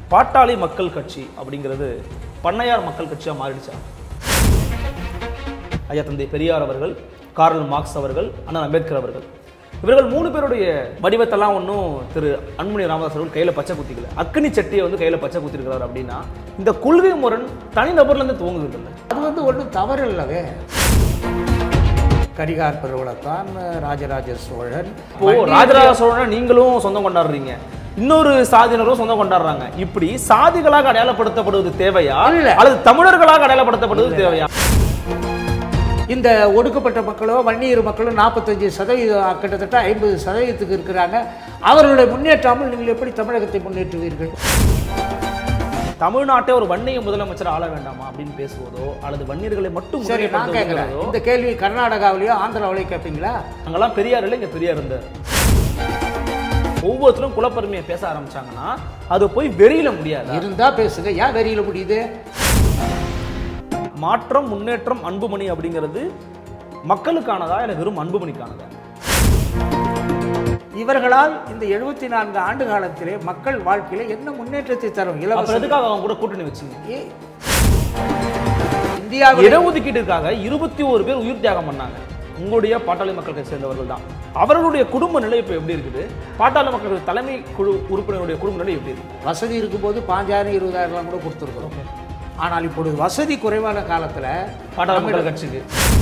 பாட்டாளி மக்கள் கட்சி அப்படிங்கிறது பண்ணையார் மக்கள் கட்சியா மாறிடுச்சா ஐயா தந்தை பெரியார் அவர்கள் கார்ல் மார்க்ஸ் அவர்கள் அண்ணன் அம்பேத்கர் அவர்கள் இவர்கள் மூணு பேருடைய வடிவத்தெல்லாம் ஒன்றும் திரு அன்புமணி ராமதாஸ் அவர்கள் கையில் பச்சை குத்திக்கல அக்னி சட்டியை வந்து கையில் பச்சை குத்திருக்கிறார் அப்படின்னா இந்த கொள்கை முரண் தனிநபர்லேருந்து துவங்குது இல்லை அது வந்து ஒன்றும் தவறு இல்லவே கரிகார் பெருவளத்தான் ராஜராஜ சோழன் இப்போ ராஜராஜ சோழனை நீங்களும் சொந்தம் கொண்டாடுறீங்க இன்னொரு சாதியினரும் சொந்தம் கொண்டாடுறாங்க இப்படி சாதிகளாக அடையாளப்படுத்தப்படுவது தேவையா இல்ல. அல்லது தமிழர்களாக அடையாளப்படுத்தப்படுவது தேவையா இந்த ஒடுக்கப்பட்ட மக்களோ வன்னியர் மக்களோ நாற்பத்தஞ்சு சதவீதம் கிட்டத்தட்ட ஐம்பது சதவீதத்துக்கு இருக்கிறாங்க அவர்களுடைய முன்னேற்றாமல் நீங்கள் எப்படி தமிழகத்தை முன்னேற்றுவீர்கள் தமிழ்நாட்டை ஒரு வன்னிய முதலமைச்சர் ஆள வேண்டாமா அப்படின்னு பேசுவதோ அல்லது வன்னியர்களை மட்டும் சரி நான் கேட்குறேன் முன்னிலைப்படுத்துவதோ இந்த கேள்வி கர்நாடகாவிலேயோ ஆந்திராவிலேயோ கேட்பீங்களா அங்கெல்லாம் பெரியார் இல்லை இங்க பெரியார் இருந்தார் ஒவ்வொருத்தரும் குலப்பெருமையை பேச ஆரம்பிச்சாங்கன்னா அது போய் வெறியில முடியாது இருந்தா பேசுங்க ஏன் வெறியில முடியுது மாற்றம் முன்னேற்றம் அன்புமணி அப்படிங்கிறது மக்களுக்கானதா இல்லை வெறும் அன்புமணிக்கானதா இவர்களால் இந்த எழுபத்தி நான்கு ஆண்டு காலத்திலே மக்கள் வாழ்க்கையில என்ன முன்னேற்றத்தை தரும் அப்புறம் இலவச எதுக்காக அவங்க கூட கூட்டணி வச்சீங்க ஏ, இந்தியாவில் இடஒதுக்கீட்டிற்காக இருபத்தி ஒரு பேர் உயிர் தியாகம் பண்ணாங்க உங்களுடைய பாட்டாளி மக்களுக்கு சேர்ந்தவர்கள் தான் அவர்களுடைய குடும்ப நிலை இப்போ எப்படி இருக்குது பாட்டாளி மக்கள் தலைமை குழு உறுப்பினருடைய குடும்ப நிலை எப்படி இருக்கு வசதி இருக்கும்போது பாஞ்சாயிரம் இருபதாயிரம் கூட கொடுத்துருக்குறோம் ஆனால் இப்பொழுது வசதி குறைவான காலத்துல பாட்டாளி மக்கள் கட்சிக்கு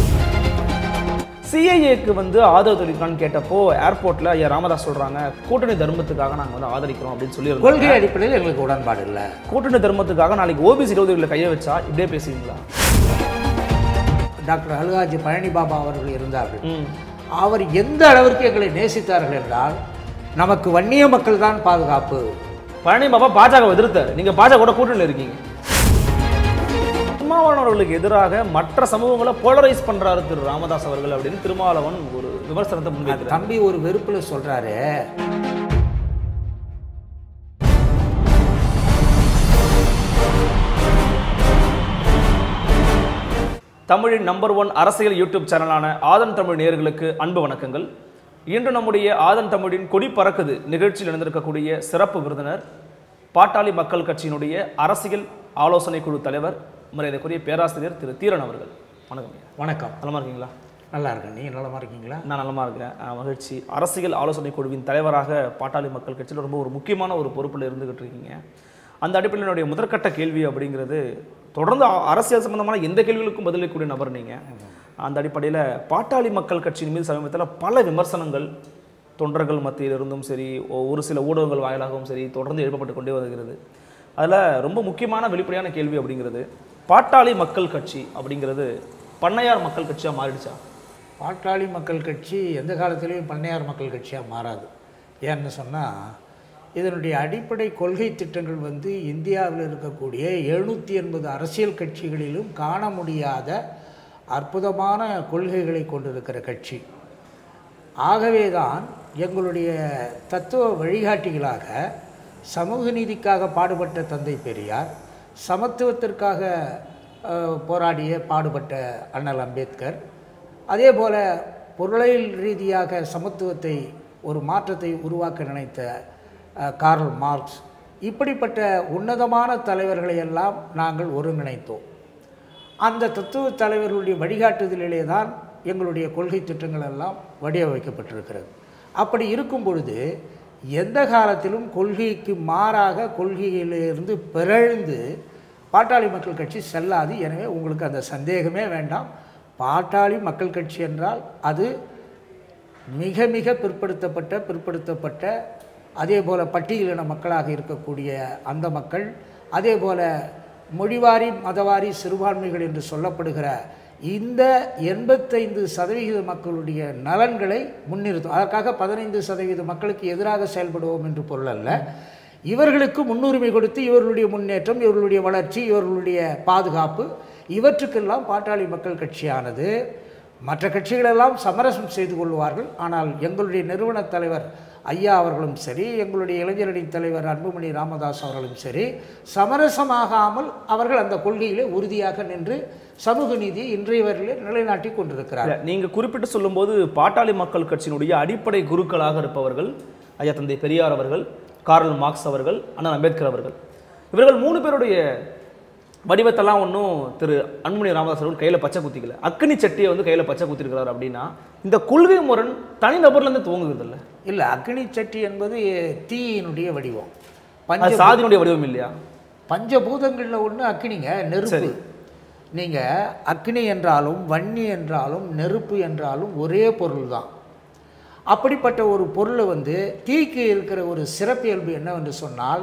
சிஐஏக்கு வந்து ஆதரவு தெரிவிக்கலான்னு கேட்டப்போ ஏர்போர்ட்ல ஐயா ராமதாஸ் சொல்றாங்க கூட்டணி தர்மத்துக்காக நாங்க வந்து ஆதரிக்கிறோம் அப்படின்னு சொல்லி கொள்கை அடிப்படையில் எங்களுக்கு உடன்பாடு இல்லை கூட்டணி தர்மத்துக்காக நாளைக்கு ஓபிசி இருபது கையை வச்சா இப்படியே பேசுவீங்களா டாக்டர் அல்காஜி பழனி பாபா அவர்கள் இருந்தார்கள் ம் அவர் எந்த அளவிற்கு எங்களை நேசித்தார்கள் என்றால் நமக்கு வன்னிய மக்கள் தான் பாதுகாப்பு பழனி பாபா பாஜக எதிர்த்தாரு நீங்க பாஜக கூட கூட்டணியில் இருக்கீங்க திருமாவளவன் அவர்களுக்கு எதிராக மற்ற சமூகங்களை போலரைஸ் பண்றாரு திரு ராமதாஸ் அவர்கள் அப்படின்னு திருமாவளவன் ஒரு விமர்சனத்தை முன்வைக்கிறார் தம்பி ஒரு வெறுப்புல சொல்றாரு தமிழின் நம்பர் ஒன் அரசியல் யூடியூப் சேனலான ஆதன் தமிழ் நேயர்களுக்கு அன்பு வணக்கங்கள் இன்று நம்முடைய ஆதன் தமிழின் கொடி பறக்குது நிகழ்ச்சியில் நடந்திருக்கக்கூடிய சிறப்பு விருந்தினர் பாட்டாளி மக்கள் கட்சியினுடைய அரசியல் ஆலோசனை குழு தலைவர் மரியாதைக்குரிய பேராசிரியர் திரு தீரன் அவர்கள் வணக்கம் ஐயா. வணக்கம் நலமா இருக்கீங்களா நல்லா இருக்கேன் நீங்க நலமா இருக்கீங்களா நான் நலமா இருக்கிறேன் அஹ் மகிழ்ச்சி அரசியல் ஆலோசனை குழுவின் தலைவராக பாட்டாளி மக்கள் கட்சியில் ரொம்ப ஒரு முக்கியமான ஒரு பொறுப்பில் இருந்துகிட்டு இருக்கீங்க அந்த அடிப்படையில் என்னுடைய முதற்கட்ட கேள்வி அப்படிங்கிறது தொடர்ந்து அ- அரசியல் சம்பந்தமான எந்த கேள்விகளுக்கும் பதிலளிக்கக்கூடிய நபர் நீங்கள் அந்த அடிப்படையில் பாட்டாளி மக்கள் கட்சியின் மீது சமீபத்தில் பல விமர்சனங்கள் தொண்டர்கள் மத்தியில் இருந்தும் சரி ஒ- ஒரு சில ஊடகங்கள் வாயிலாகவும் சரி தொடர்ந்து எழுப்பப்பட்டு கொண்டே வருகிறது அதில் ரொம்ப முக்கியமான வெளிப்படையான கேள்வி அப்படிங்கிறது பாட்டாளி மக்கள் கட்சி அப்படிங்கிறது பண்ணையார் மக்கள் கட்சியாக மாறிடுச்சா பாட்டாளி மக்கள் கட்சி எந்த காலத்திலையும் பண்ணையார் மக்கள் கட்சியாக மாறாது ஏன்னு சொன்னால் இதனுடைய அடிப்படை கொள்கை திட்டங்கள் வந்து இந்தியாவில் இருக்கக்கூடிய எழுநூற்றி எண்பது அரசியல் கட்சிகளிலும் காண முடியாத அற்புதமான கொள்கைகளை கொண்டிருக்கிற கட்சி ஆகவே தான் எங்களுடைய தத்துவ வழிகாட்டிகளாக சமூக நீதிக்காக பாடுபட்ட தந்தை பெரியார் சமத்துவத்திற்காக அஹ், போராடிய பாடுபட்ட அண்ணல் அம்பேத்கர் அதே போல் பொருளியல் ரீதியாக சமத்துவத்தை ஒரு மாற்றத்தை உருவாக்க நினைத்த அஹ், கார்ல் மார்க்ஸ் இப்படிப்பட்ட உன்னதமான தலைவர்களை எல்லாம் நாங்கள் ஒருங்கிணைத்தோம் அந்த தத்துவ தலைவர்களுடைய வழிகாட்டுதலிலே தான் எங்களுடைய கொள்கை திட்டங்கள் எல்லாம் வடிவமைக்கப்பட்டிருக்கிறது அப்படி இருக்கும் பொழுது எந்த காலத்திலும் கொள்கைக்கு மாறாக கொள்கையிலிருந்து பிறழ்ந்து பாட்டாளி மக்கள் கட்சி செல்லாது எனவே உங்களுக்கு அந்த சந்தேகமே வேண்டாம் பாட்டாளி மக்கள் கட்சி என்றால் அது மிக மிக பிற்படுத்தப்பட்ட பிற்படுத்தப்பட்ட அதே போல் பட்டியலின மக்களாக இருக்கக்கூடிய அந்த மக்கள் அதே போல் மொழிவாரி மதவாரி சிறுபான்மைகள் என்று சொல்லப்படுகிற இந்த எண்பத்தைந்து சதவிகித மக்களுடைய நலன்களை முன்னிறுத்தும் அதற்காக பதினைந்து சதவீத மக்களுக்கு எதிராக செயல்படுவோம் என்று பொருள் அல்ல இவர்களுக்கு முன்னுரிமை கொடுத்து இவர்களுடைய முன்னேற்றம் இவர்களுடைய வளர்ச்சி இவர்களுடைய பாதுகாப்பு இவற்றுக்கெல்லாம் பாட்டாளி மக்கள் கட்சியானது மற்ற கட்சிகளெல்லாம் சமரசம் செய்து கொள்வார்கள் ஆனால் எங்களுடைய நிறுவன தலைவர் ஐயா அவர்களும் சரி எங்களுடைய இளைஞரணி தலைவர் அன்புமணி ராமதாஸ் அவர்களும் சரி சமரசமாகாமல் அவர்கள் அந்த கொள்கையிலே உறுதியாக நின்று சமூக நீதியை இன்றைய வரையிலே நிலைநாட்டி கொண்டிருக்கிறார் இல்ல, நீங்க குறிப்பிட்டு சொல்லும்போது பாட்டாளி மக்கள் கட்சியினுடைய அடிப்படை குருக்களாக இருப்பவர்கள் ஐயா தந்தை பெரியார் அவர்கள் கார்ல் மார்க்ஸ் அவர்கள் அண்ணன் அம்பேத்கர் அவர்கள் இவர்கள் மூணு பேருடைய வடிவத்தெல்லாம் ஒன்றும் திரு அன்புமணி ராமதாஸ் அவர்கள் கையில் பச்சை குத்திக்கல அக்னி சட்டியை வந்து கையில் பச்சை குத்திருக்கிறார் அப்படின்னா இந்த கொள்கை முரண் தனிநபர்லேருந்து துவங்குகிறது இல்லை இல்லை அக்னி சட்டி என்பது தீயினுடைய வடிவம் அது பஞ்ச சாதியினுடைய வடிவம் இல்லையா பஞ்சபூதங்களில் ஒன்று அக்னிங்க நெருப்பு நீங்கள் அக்னி என்றாலும் வன்னி என்றாலும் நெருப்பு என்றாலும் ஒரே பொருள் தான் அப்படிப்பட்ட ஒரு பொருளை வந்து தீக்கு இருக்கிற ஒரு சிறப்பியல்பு என்னவென்று சொன்னால்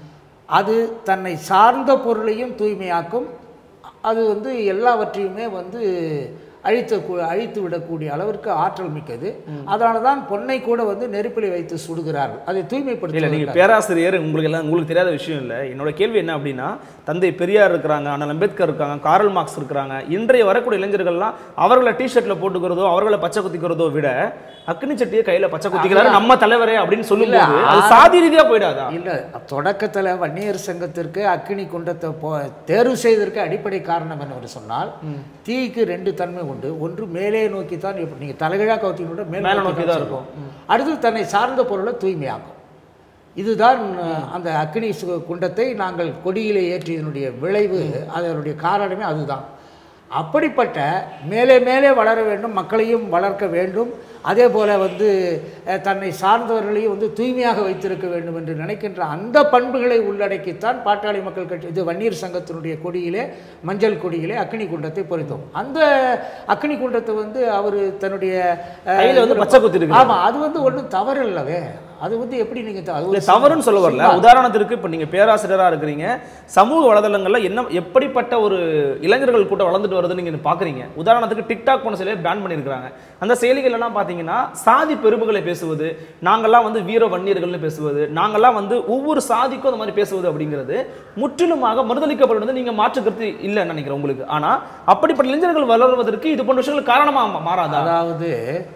அது தன்னை சார்ந்த பொருளையும் தூய்மையாக்கும் அது வந்து எல்லாவற்றையுமே வந்து அழித்த அழித்து விடக்கூடிய அளவிற்கு ஆற்றல் மிக்கது அதனால தான் பொன்னை கூட வந்து நெருப்பிலை வைத்து சுடுகிறார்கள் அதை இல்ல தூய்மைப்படுத்த நீங்க பேராசிரியர் உங்களுக்கு எல்லாம் உங்களுக்கு தெரியாத விஷயம் இல்லை என்னோட கேள்வி என்ன அப்படின்னா தந்தை பெரியார் இருக்கிறாங்க அண்ணல் அம்பேத்கர் இருக்காங்க காரல் மார்க்ஸ் இருக்கிறாங்க இன்றைய வரக்கூடிய இளைஞர்கள்லாம் அவர்களை டிஷர்ட்ல போட்டுக்கிறதோ அவர்களை பச்சை குத்திக்கிறதோ விட அக்னி சட்டியை கையில பச்சை குத்திக்கிறாரு நம்ம தலைவரே அப்படின்னு சொல்லும்போது அது சாதி ரீதியா போயிடாதா இல்லை தொடக்கத்தில் வன்னியர் சங்கத்திற்கு அக்கினி குண்டத்தை போ தேர்வு செய்ததற்கு அடிப்படை காரணம் என்னவென்று சொன்னால் தீக்கு ரெண்டு தன்மை உண்டு ஒன்று மேலே நோக்கி தான் இப்போ நீங்கள் தலைகீழாக கவுத்தினோட மேல மேலே நோக்கி தான் இருக்கும். அடுத்து தன்னை சார்ந்த பொருளை தூய்மையாக்கும் இதுதான் அஹ், அந்த அக்னி சு- குண்டத்தை நாங்கள் கொடியிலே ஏற்றியதனுடைய விளைவு அதனுடைய காரணமே அதுதான் அப்படிப்பட்ட மேலே மேலே வளர வேண்டும் மக்களையும் வளர்க்க வேண்டும் அதே போல் வந்து அஹ், தன்னை சார்ந்தவர்களையும் வந்து தூய்மையாக வைத்திருக்க வேண்டும் என்று நினைக்கின்ற அந்த பண்புகளை உள்ளடக்கித்தான் பாட்டாளி மக்கள் கட்சி இது வன்னியர் சங்கத்தினுடைய கொடியிலே மஞ்சள் கொடியிலே அக்னி குண்டத்தை பொறித்தோம் அந்த அக்னி குண்டத்தை வந்து அவர் தன்னுடைய அஹ், கையில வந்து பச்சை குத்தி இருக்கு ஆமா அது வந்து ஒன்றும் தவறு இல்லவே அது வந்து எப்படி நீங்க த- அது இல்ல ஒரு தவறுன்னு சொல்ல வரல சிம்பா. உதாரணத்திற்கு இப்ப நீங்க பேராசிரியரா இருக்கிறீங்க சமூக வலைதளங்கள்ல என்ன எப்படிப்பட்ட ஒரு இளைஞர்கள் கூட்டம் வளர்ந்துட்டு வருதுன்னு நீங்க பாக்குறீங்க உதாரணத்துக்கு டிக்டாக் போன செயலியை பேன் பண்ணியிருக்காங்க அந்த செயலிகள் எல்லாம் பாத்தீங்கன்னா சாதி பெருமைகளை பேசுவது நாங்கெல்லாம் வந்து வீர வன்னியர்கள்னு பேசுவது நாங்கெல்லாம் வந்து ஒவ்வொரு சாதிக்கும் அந்த மாதிரி பேசுவது அப்படிங்கிறது முற்றிலுமாக மறுதளிக்கப்படுவது நீங்க மாற்று கருத்து இல்லைன்னு நினைக்கிறேன் உங்களுக்கு ஆனா அப்படிப்பட்ட இளைஞர்கள் வளர்வதற்கு இது போன்ற விஷயங்கள் காரணமா மா- மாறாதா அதாவது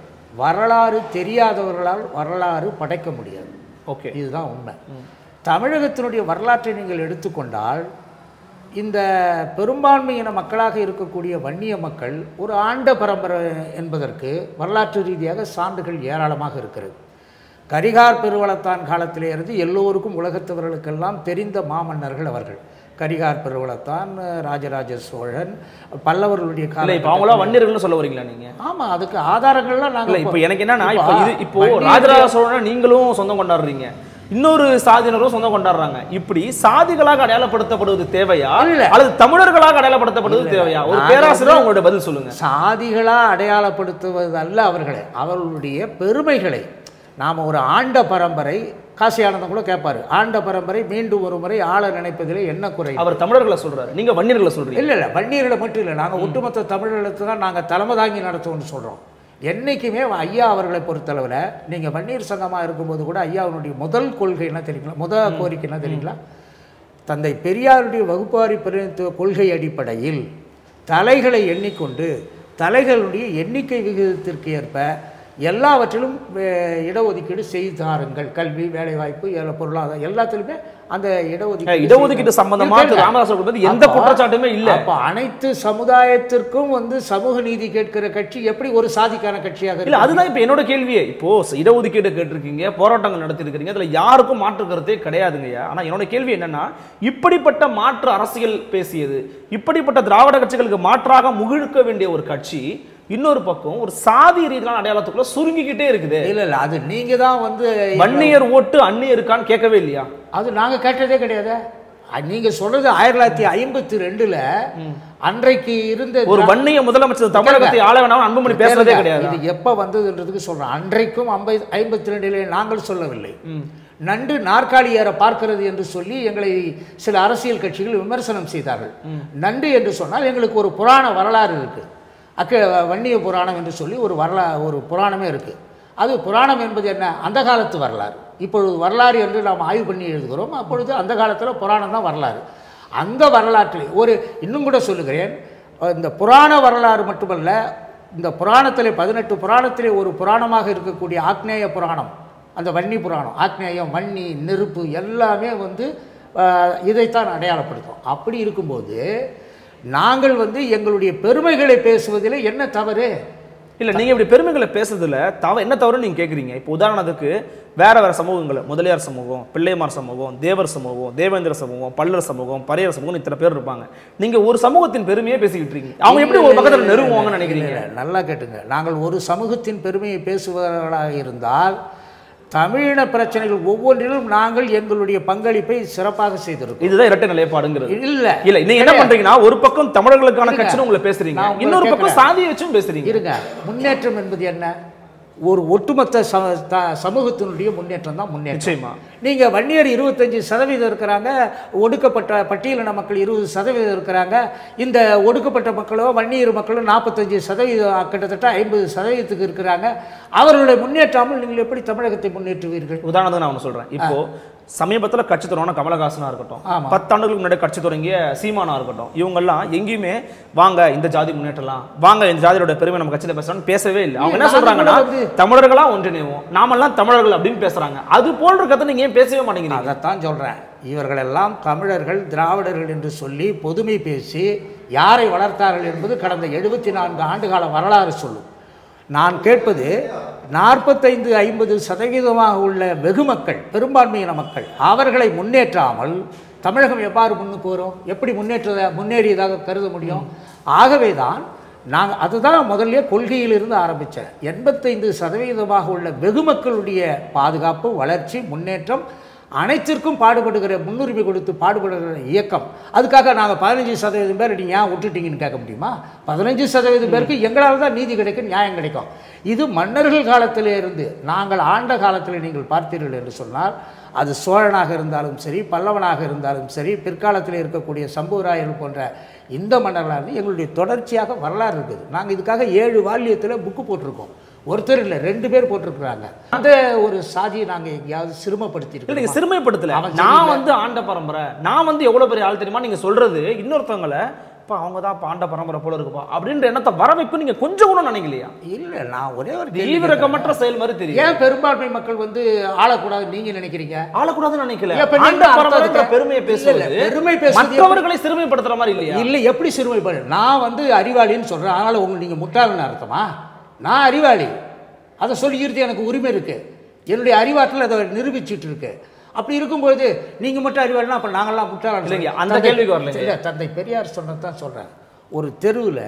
வரலாறு தெரியாதவர்களால் வரலாறு படைக்க முடியாது ஓகே இதுதான் உண்மை தமிழகத்தினுடைய வரலாற்றை நீங்கள் எடுத்துக்கொண்டால் இந்த பெரும்பான்மையின மக்களாக இருக்கக்கூடிய வன்னிய மக்கள் ஒரு ஆண்ட பரம்பரை என்பதற்கு வரலாற்று ரீதியாக சான்றுகள் ஏராளமாக இருக்கிறது கரிகார் பெருவளத்தான் காலத்திலே இருந்து எல்லோருக்கும் உலகத்தவர்களுக்கெல்லாம் தெரிந்த மாமன்னர்கள் அவர்கள் கரிகார் பெருவளத்தான் ராஜராஜ சோழன் பல்லவர்களுடைய இல்ல கால இப்ப அவங்களா வன்னியர்கள்னு சொல்ல வரீங்களா நீங்க ஆமா அதுக்கு ஆதாரங்கள்லாம் இல்ல நாங்கள் இப்போ எனக்கு என்னன்னா இப்போ இது இப்போ வன்னியர்கள் ராஜராஜ சோழனை நீங்களும் சொந்தம் கொண்டாடுறீங்க இன்னொரு சாதியினரும் சொந்தம் கொண்டாடுறாங்க இப்படி சாதிகளாக அடையாளப்படுத்தப்படுவது தேவையா இல்ல. அல்லது தமிழர்களாக அடையாளப்படுத்தப்படுவது தேவையா ஒரு நான் பேராசிரியர் உங்களோட பதில் சொல்லுங்க சாதிகளாக அடையாளப்படுத்துவது அல்ல அவர்களை அவர்களுடைய பெருமைகளை நாம் ஒரு ஆண்ட பரம்பரை காசி ஆனந்தம் கூட கேட்பாரு ஆண்ட பரம்பரை மீண்டும் ஒரு முறை ஆள நினைப்பதிலே என்ன குறை அவர் தமிழர்களை சொல்றாரு நீங்க வன்னியர்களை சொல்றீங்க இல்லை இல்லை வன்னியர்களை மட்டும் இல்லை நாங்கள் ஒட்டுமொத்த தமிழர்களுக்கு தான் நாங்கள் தலைமை தாங்கி நடத்துவோம்னு சொல்கிறோம் என்றைக்குமே ஐயா அவர்களை பொறுத்தளவில் நீங்கள் வன்னியர் சங்கமாக இருக்கும்போது கூட ஐயாவுடைய முதல் கொள்கை என்ன தெரியுங்களா முதல் கோரிக்கை என்ன தெரியுங்களா தந்தை பெரியாருடைய வகுப்பாரி பிரதிநிதித்துவ கொள்கை அடிப்படையில் தலைகளை எண்ணிக்கொண்டு தலைகளுடைய எண்ணிக்கை விகிதத்திற்கு ஏற்ப எல்லாவற்றிலும் வே- இடஒதுக்கீடு செய்து தாருங்கள் கல்வி வேலைவாய்ப்பு எல்லா பொருளாதாரம் எல்லாத்துலையுமே அந்த இடஒதுக்கீடு இடஒதுக்கீடு சம்பந்தமா திரு இல்ல. ராமதாஸ் அவர்கள் வந்து எந்த அப்போ- குற்றச்சாட்டுமே இல்ல அப்போ அனைத்து சமுதாயத்திற்கும் வந்து சமூக நீதி கேட்கிற கட்சி எப்படி ஒரு சாதிக்கான கட்சியாக இல்ல இருக்கு? அதுதான் இப்ப என்னோட கேள்வியே இப்போ இடஒதுக்கீடு கேட்டிருக்கீங்க போராட்டங்கள் நடத்திருக்கீங்க அதுல யாருக்கும் மாற்று கருத்தே கிடையாதுங்கய்யா ஆனா என்னோட கேள்வி என்னன்னா இப்படிப்பட்ட மாற்று அரசியல் பேசியது இப்படிப்பட்ட திராவிட கட்சிகளுக்கு மாற்றாக முகிழ்க்க வேண்டிய ஒரு கட்சி இன்னொரு பக்கம் ஒரு சாதி ரீதியான அடையாளத்துக்குள்ள சுருங்கிக்கிட்டே இருக்குது இல்ல இல்ல அது நீங்க தான் வந்து வன்னியர் ஓட்டு அந்நியருக்கான்னு கேட்கவே இல்லையா அது நாங்க கேட்டதே கிடையாது அ- நீங்க சொல்றது ஆயிரத்தி தொள்ளாயிரத்தி ஐம்பத்தி ரெண்டுல அன்றைக்கு இருந்த ஒரு வன்னிய முதலமைச்சர் தமிழகத்தை ஆள வேணாம் அன்புமணி பேசுறதே கிடையாது இது எப்ப வந்ததுன்றதுக்கு சொல்றேன் அன்றைக்கும் ஐம்பது ஐம்பத்தி ரெண்டிலே நாங்கள் சொல்லவில்லை நண்டு நாற்காலி ஏற பார்க்கிறது என்று சொல்லி எங்களை சில அரசியல் கட்சிகள் விமர்சனம் செய்தார்கள் நண்டு என்று சொன்னால் எங்களுக்கு ஒரு புராண வரலாறு இருக்கு அக்க வன்னிய புராணம் என்று சொல்லி ஒரு வரலா ஒரு புராணமே இருக்கு அது புராணம் என்பது என்ன அந்த காலத்து வரலாறு இப்பொழுது வரலாறு என்று நாம் ஆய்வு பண்ணி எழுதுகிறோம் அப்பொழுது அந்த காலத்தில் புராணம் தான் வரலாறு அந்த வரலாற்றில் ஒரு இன்னும் கூட சொல்லுகிறேன் இந்த புராண வரலாறு மட்டுமல்ல இந்த புராணத்திலே பதினெட்டு புராணத்திலே ஒரு புராணமாக இருக்கக்கூடிய ஆக்னேய புராணம் அந்த வன்னி புராணம் ஆக்னேயம் வன்னி நெருப்பு எல்லாமே வந்து ஆஹ், இதைத்தான் அடையாளப்படுத்தும் அப்படி இருக்கும்போது நாங்கள் வந்து எங்களுடைய பெருமைகளை பேசுவதில் என்ன தவறு இல்ல நீங்க இப்படி பெருமைகளை பேசுறதுல தவ என்ன தவறு நீங்க கேக்குறீங்க இப்போ உதாரணத்துக்கு வேற வேற சமூகங்கள் முதலியார் சமூகம் பிள்ளைமார் சமூகம் தேவர் சமூகம் தேவேந்திர சமூகம் பல்லர் சமூகம் பரையர் சமூகம் இத்தனை பேர் இருப்பாங்க நீங்க ஒரு சமூகத்தின் பெருமையே பேசிக்கிட்டு இருக்கீங்க அவங்க எப்படி ஒரு பக்கத்துல நெருங்குவாங்கன்னு நினைக்கிறீங்க இல்ல, நல்லா கேட்டுங்க நாங்கள் ஒரு சமூகத்தின் பெருமையை பேசுபவர்களாக இருந்தால் தமிழின பிரச்சனைகள் ஒவ்வொன்றிலும் நாங்கள் எங்களுடைய பங்களிப்பை சிறப்பாக செய்திருக்கோம் இதுதான் இரட்டை நிலைப்பாடுங்கிறது இல்ல இல்ல நீங்க என்ன பண்றீங்கன்னா ஒரு பக்கம் தமிழர்களுக்கான இருங்க. கட்சின்னு உங்களை பேசுறீங்க நான் உங்களை இன்னொரு பக்கம் கேட்கிறேன். சாதியை வச்சும் பேசுறீங்க இருங்க முன்னேற்றம் என்பது என்ன ஒரு ஒட்டுமொத்த ச த- சமூகத்தினுடைய முன்னேற்றம் தான் முன்னேற்றம் நிச்சயமா நீங்க வன்னியர் இருபத்தஞ்சி சதவீதம் இருக்கிறாங்க ஒடுக்கப்பட்ட பட்டியலின மக்கள் இருபது சதவீதம் இருக்கிறாங்க இந்த ஒடுக்கப்பட்ட மக்களோ வன்னியர் மக்களோ நாற்பத்தஞ்சு சதவீதம் கிட்டத்தட்ட ஐம்பது சதவீதத்துக்கு இருக்கிறாங்க அவர்களுடைய முன்னேற்றாமல் நீங்கள் எப்படி தமிழகத்தை முன்னேற்றுவீர்கள் உதாரணத்துக்கு நான் ஒன்று சொல்றேன் இப்போ சமீபத்துல கட்சி தொடங்கின கமலஹாசனா இருக்கட்டும் ஆமா. பத்தாண்டுகளுக்கு முன்னாடி கட்சி தொடங்கிய சீமானா இருக்கட்டும் இவங்கெல்லாம் எங்கேயுமே வாங்க இந்த ஜாதி முன்னேற்றலாம் வாங்க இந்த ஜாதியோட பெருமை நம்ம கட்சியில பேசணும்னு பேசவே இல்லை அவங்க என்ன நாங்க சொல்றாங்கன்னா கூட வந்து- தமிழர்களா ஒன்றிணைவோம் நாமெல்லாம் தமிழர்கள் அப்படின்னு பேசுறாங்க அது போன்ற கதை நீங்க ஏன் பேசவே மாட்டேங்கிறீங்க அதைத்தான் சொல்கிறேன் இவர்களெல்லாம் தமிழர்கள் திராவிடர்கள் என்று சொல்லி பொதுமை பேசி யாரை வளர்த்தார்கள் என்பது கடந்த எழுபத்தி நான்கு ஆண்டுகால வரலாறு சொல்லும் நான் கேட்பது நாற்பத்தைந்து ஐம்பது சதவீதமாக உள்ள வெகுமக்கள் பெரும்பான்மையின மக்கள் அவர்களை முன்னேற்றாமல் தமிழகம் எவ்வாறு முன்னுக்கு வரும் எப்படி முன்னேற்ற முன்னேறியதாக கருத முடியும் ஆகவே தான் நாங்கள் அதுதான் முதல்ல கொள்கையிலிருந்து ஆரம்பித்தேன் எண்பத்தைந்து சதவீதமாக உள்ள வெகுமக்களுடைய பாதுகாப்பு வளர்ச்சி முன்னேற்றம் அனைத்திற்கும் பாடுபடுகிற முன்னுரிமை கொடுத்து பாடுபடுகிற இயக்கம் அதுக்காக நாங்கள் பதினஞ்சு சதவீதம் பேர் நீங்கள் ஏன் விட்டுட்டீங்கன்னு கேட்க முடியுமா பதினஞ்சு சதவீதம் பேருக்கு எங்களால் தான் நீதி கிடைக்கும் நியாயம் கிடைக்கும் இது மன்னர்கள் காலத்திலே இருந்து நாங்கள் ஆண்ட காலத்தில் நீங்கள் பார்த்தீர்கள் என்று சொன்னால் அது சோழனாக இருந்தாலும் சரி பல்லவனாக இருந்தாலும் சரி பிற்காலத்தில் இருக்கக்கூடிய சம்புவராயர்கள் போன்ற இந்த மன்னர்களாக இருந்து எங்களுடைய தொடர்ச்சியாக வரலாறு இருக்குது நாங்கள் இதுக்காக ஏழு வால்யத்தில் புக்கு போட்டிருக்கோம் ஒருத்தர் இல்லை ரெண்டு பேர் போட்டிருக்கிறாங்க அந்த ஒரு சாதியை நாங்கள் எங்கேயாவது இல்ல சிறுமப்படுத்தியிருக்கோம் நீங்க சிறுமைப்படுத்தல அவன் நான் சரியில்லை. வந்து ஆண்ட பரம்பரை நான் வந்து எவ்வளவு பெரிய ஆள் தெரியுமா நீங்க சொல்றது இன்னொருத்தவங்களை இப்போ அவங்க தான் இப்போ ஆண்ட பரம்பரை போல இருக்குப்பா அப்படின்ற எண்ணத்தை வர வைக்கும் நீங்க கொஞ்சம் கூட நினைக்கலையா இல்லை நான் ஒரே ஒரு கேள்வி கேட்கிறேன். தீவிரக்கமற்ற செயல் மாதிரி தெரியும் ஏன் பெரும்பான்மை மக்கள் வந்து ஆளக்கூடாது நீங்க நினைக்கிறீங்க ஆளக்கூடாதுன்னு நினைக்கல ஏன் இப்ப நீங்க ஆண்ட அர்த்தம் பரம்பரைன்ற அதுக்கு- பெருமையை இல்ல, பேசுவது இல்ல, பெருமை பேசுவது மற்றவர்களை சிறுமைப்படுத்துற மாதிரி இல்லையா இல்லை எப்படி சிறுமைப்படு நான் வந்து அறிவாளின்னு சொல்கிறேன் அதனால் உங்களுக்கு நீங்கள் முட்டாள்னு அர்த்தமா நான் அறிவாளி அதை சொல்லிக்கிறது எனக்கு உரிமை இருக்குது என்னுடைய அறிவாற்றல் அதை நிரூபிச்சிட்டு இருக்கு அப்படி இருக்கும்போது நீங்கள் மட்டும் அறிவாளினா அப்போ நாங்கள்லாம் முட்டாள் இல்லைங்க, அந்த கேள்விக்கு வரலைங்க. இல்லை தந்தை பெரியார் சொன்னது தான் சொல்கிறேன் ஒரு தெருவில்